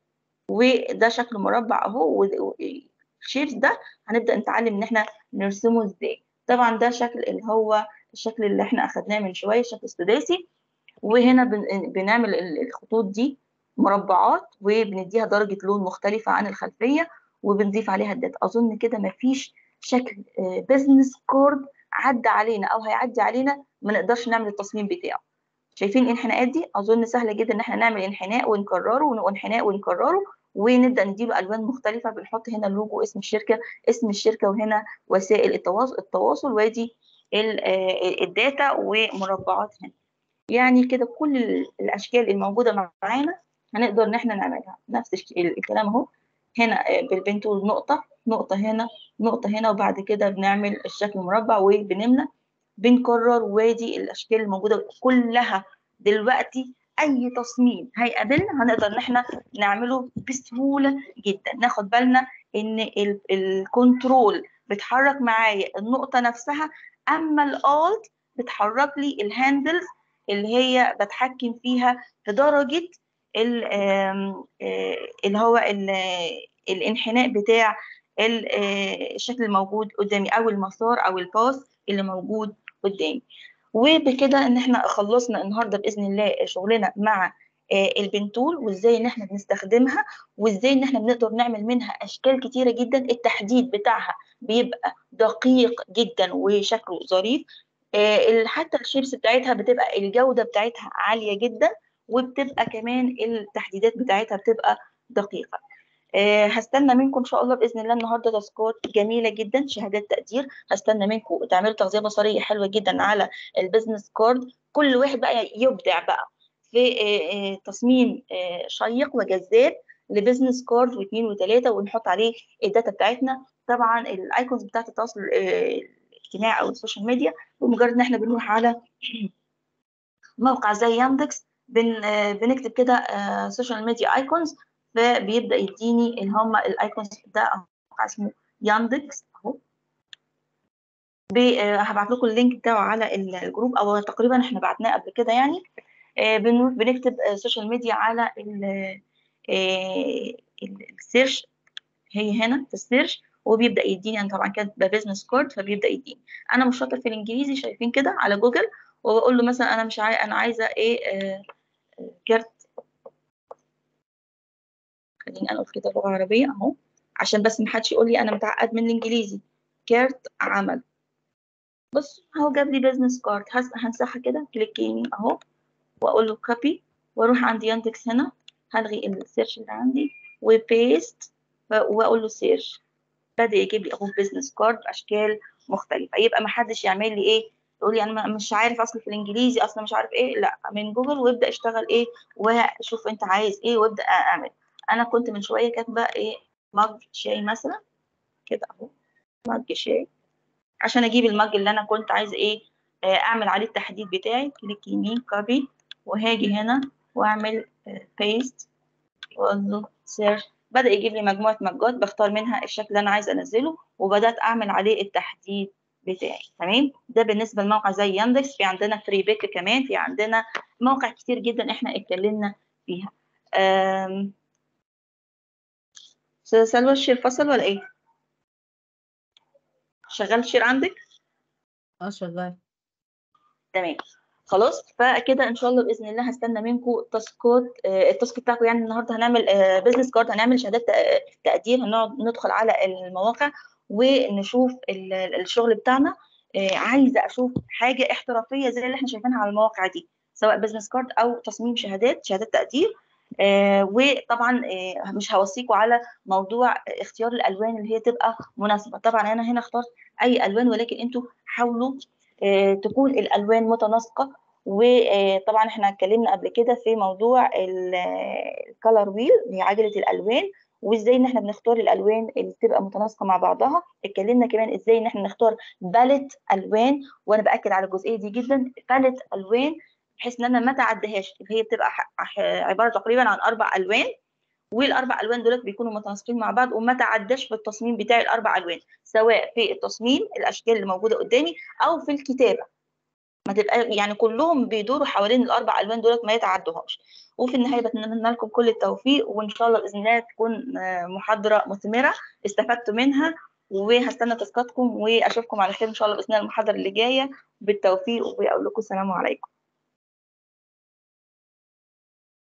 وده شكل مربع اهو الشيبس ده هنبدا نتعلم ان احنا نرسمه ازاي طبعا ده شكل اللي هو الشكل اللي احنا اخدناه من شويه الشكل السداسي وهنا بن- بنعمل ال- الخطوط دي مربعات وبنديها درجة لون مختلفة عن الخلفية وبنضيف عليها الداتا أظن كده مفيش شكل بزنس كورد عدى علينا أو هيعدي علينا ما نقدرش نعمل التصميم بتاعه شايفين الانحناءات دي أظن سهلة جدا إن احنا نعمل انحناء ونكرره وانحناء ونكرره ونبدأ نديله ألوان مختلفة بنحط هنا اللوجو اسم الشركة اسم الشركة وهنا وسائل التواصل التواصل وادي ال- آه، الداتا ومربعات هنا يعني كده كل ال- الاشكال الموجوده معانا هنقدر ان احنا نعملها نفس الش- الكلام اهو هنا آه، بالبنتول نقطه نقطه هنا نقطه هنا وبعد كده بنعمل الشكل مربع وبنملى بنكرر وادي الاشكال الموجوده كلها دلوقتي اي تصميم هيقابلنا هنقدر ان احنا نعمله بسهوله جدا ناخد بالنا ان ال- الكنترول بتحرك معايا النقطه نفسها اما الالت بتحرك لي الهاندلز اللي هي بتحكم فيها في درجه ال- آم، آه، اللي هو ال- الانحناء بتاع ال- آه، الشكل الموجود قدامي او المسار او الباص اللي موجود قدامي وبكده ان احنا خلصنا النهارده باذن الله شغلنا مع آه، البنتول وازاي ان احنا بنستخدمها وازاي ان احنا بنقدر نعمل منها اشكال كتيره جدا التحديد بتاعها بيبقى دقيق جدا وشكله ظريف آه، ال- حتى الشيبس بتاعتها بتبقى الجوده بتاعتها عاليه جدا وبتبقى كمان التحديدات بتاعتها بتبقى دقيقه آه، هستنى منكم ان شاء الله باذن الله النهارده تاسكات جميله جدا شهادات تقدير هستنى منكم تعملوا تغذيه بصريه حلوه جدا على البيزنس كارد كل واحد بقى يبدع بقى في آه، آه، تصميم آه، شيق وجذاب لبيزنس كارد واثنين وثلاثه ونحط عليه الداتا بتاعتنا طبعا الايكونز بتاعت التواصل آه، الاجتماعي او السوشيال ميديا بمجرد ان احنا بنروح على موقع زي ياندكس بن آه، بنكتب كده سوشيال ميديا ايكونز فبيبدا يديني اللي هم الايكونز ده موقع اسمه ياندكس اهو ب- آه، هبعت لكم اللينك بتاعه على الجروب او تقريبا احنا بعتناه قبل كده يعني آه، بنروح بنكتب سوشيال ميديا على ال- آه، ال- السيرش هي هنا في السيرش وبيبدا يديني انا طبعا كاتبه بزنس كارد فبيبدا يديني انا مش شاطر في الانجليزي شايفين كده على جوجل وبقول له مثلا انا مش عاي... انا عايزه ايه آه، آه، كارت خليني انا اقول كده لغه عربيه اهو عشان بس محدش يقول لي انا متعقد من الانجليزي كارت عمل بص اهو جاب لي بزنس كارد هنسحها كده كليك يمين اهو واقول له كوبي واروح عند يانتكس هنا هلغي السيرش اللي عندي وبيست واقول له سيرش بدا يجيب لي اهو بزنس كارد باشكال مختلفه يبقى ما حدش يعمل لي ايه يقول لي انا ما- مش عارف اصل في الانجليزي اصلا مش عارف ايه لا من جوجل وابدا اشتغل ايه وشوف انت عايز ايه وابدا اعمل انا كنت من شويه كاتبه ايه مج شاي مثلا كده اهو مج شاي عشان اجيب المج اللي انا كنت عايزه ايه آه، اعمل عليه التحديد بتاعي كليك يمين كوبي وهاجي هنا واعمل بيست واقول له سيرش بدا يجيب لي مجموعه مجات بختار منها الشكل اللي انا عايزه انزله وبدات اعمل عليه التحديد بتاعي تمام ده بالنسبه لموقع زي ياندكس في عندنا فري بيك كمان في عندنا مواقع كتير جدا احنا اتكلمنا فيها أم... أستاذة سلوى الشير فصل ولا ايه شغال شير عندك اه شغال تمام خلاص فكده ان شاء الله باذن الله هستنى منكم تاسكات آه، التاسك بتاعكم يعني النهارده هنعمل بزنس كارد هنعمل شهادات تق- تقدير هنقعد ندخل على المواقع ونشوف ال- الشغل بتاعنا آه، عايزه اشوف حاجه احترافيه زي اللي احنا شايفينها على المواقع دي سواء بزنس كارد او تصميم شهادات شهادات تقدير آه، وطبعا آه، مش هوصيكم على موضوع اختيار الالوان اللي هي تبقى مناسبه طبعا انا هنا اخترت اي الوان ولكن انتوا حاولوا آه، تكون الالوان متناسقه وطبعا احنا اتكلمنا قبل كده في موضوع الكالر ويل اللي هي عجله الالوان وازاي ان احنا بنختار الالوان اللي تبقى متناسقه مع بعضها اتكلمنا كمان ازاي ان احنا نختار باليت الوان وانا باكد على الجزئيه دي جدا باليت الوان بحيث ان انا ما تعديهاش اللي هي بتبقى ح- ح- عباره تقريبا عن اربع الوان والاربع الوان دولت بيكونوا متناسقين مع بعض وما تعداش في التصميم بتاع الاربع الوان سواء في التصميم الاشكال اللي موجوده قدامي او في الكتابه ما تبقى يعني كلهم بيدوروا حوالين الاربع الوان دولت ما يتعدوهاش وفي النهايه بتمنى لكم كل التوفيق وان شاء الله باذن الله تكون آه، محاضره مثمره استفدتوا منها وهستنى تاسكاتكم واشوفكم على خير ان شاء الله باذن الله المحاضره اللي جايه بالتوفيق واقول لكم السلام عليكم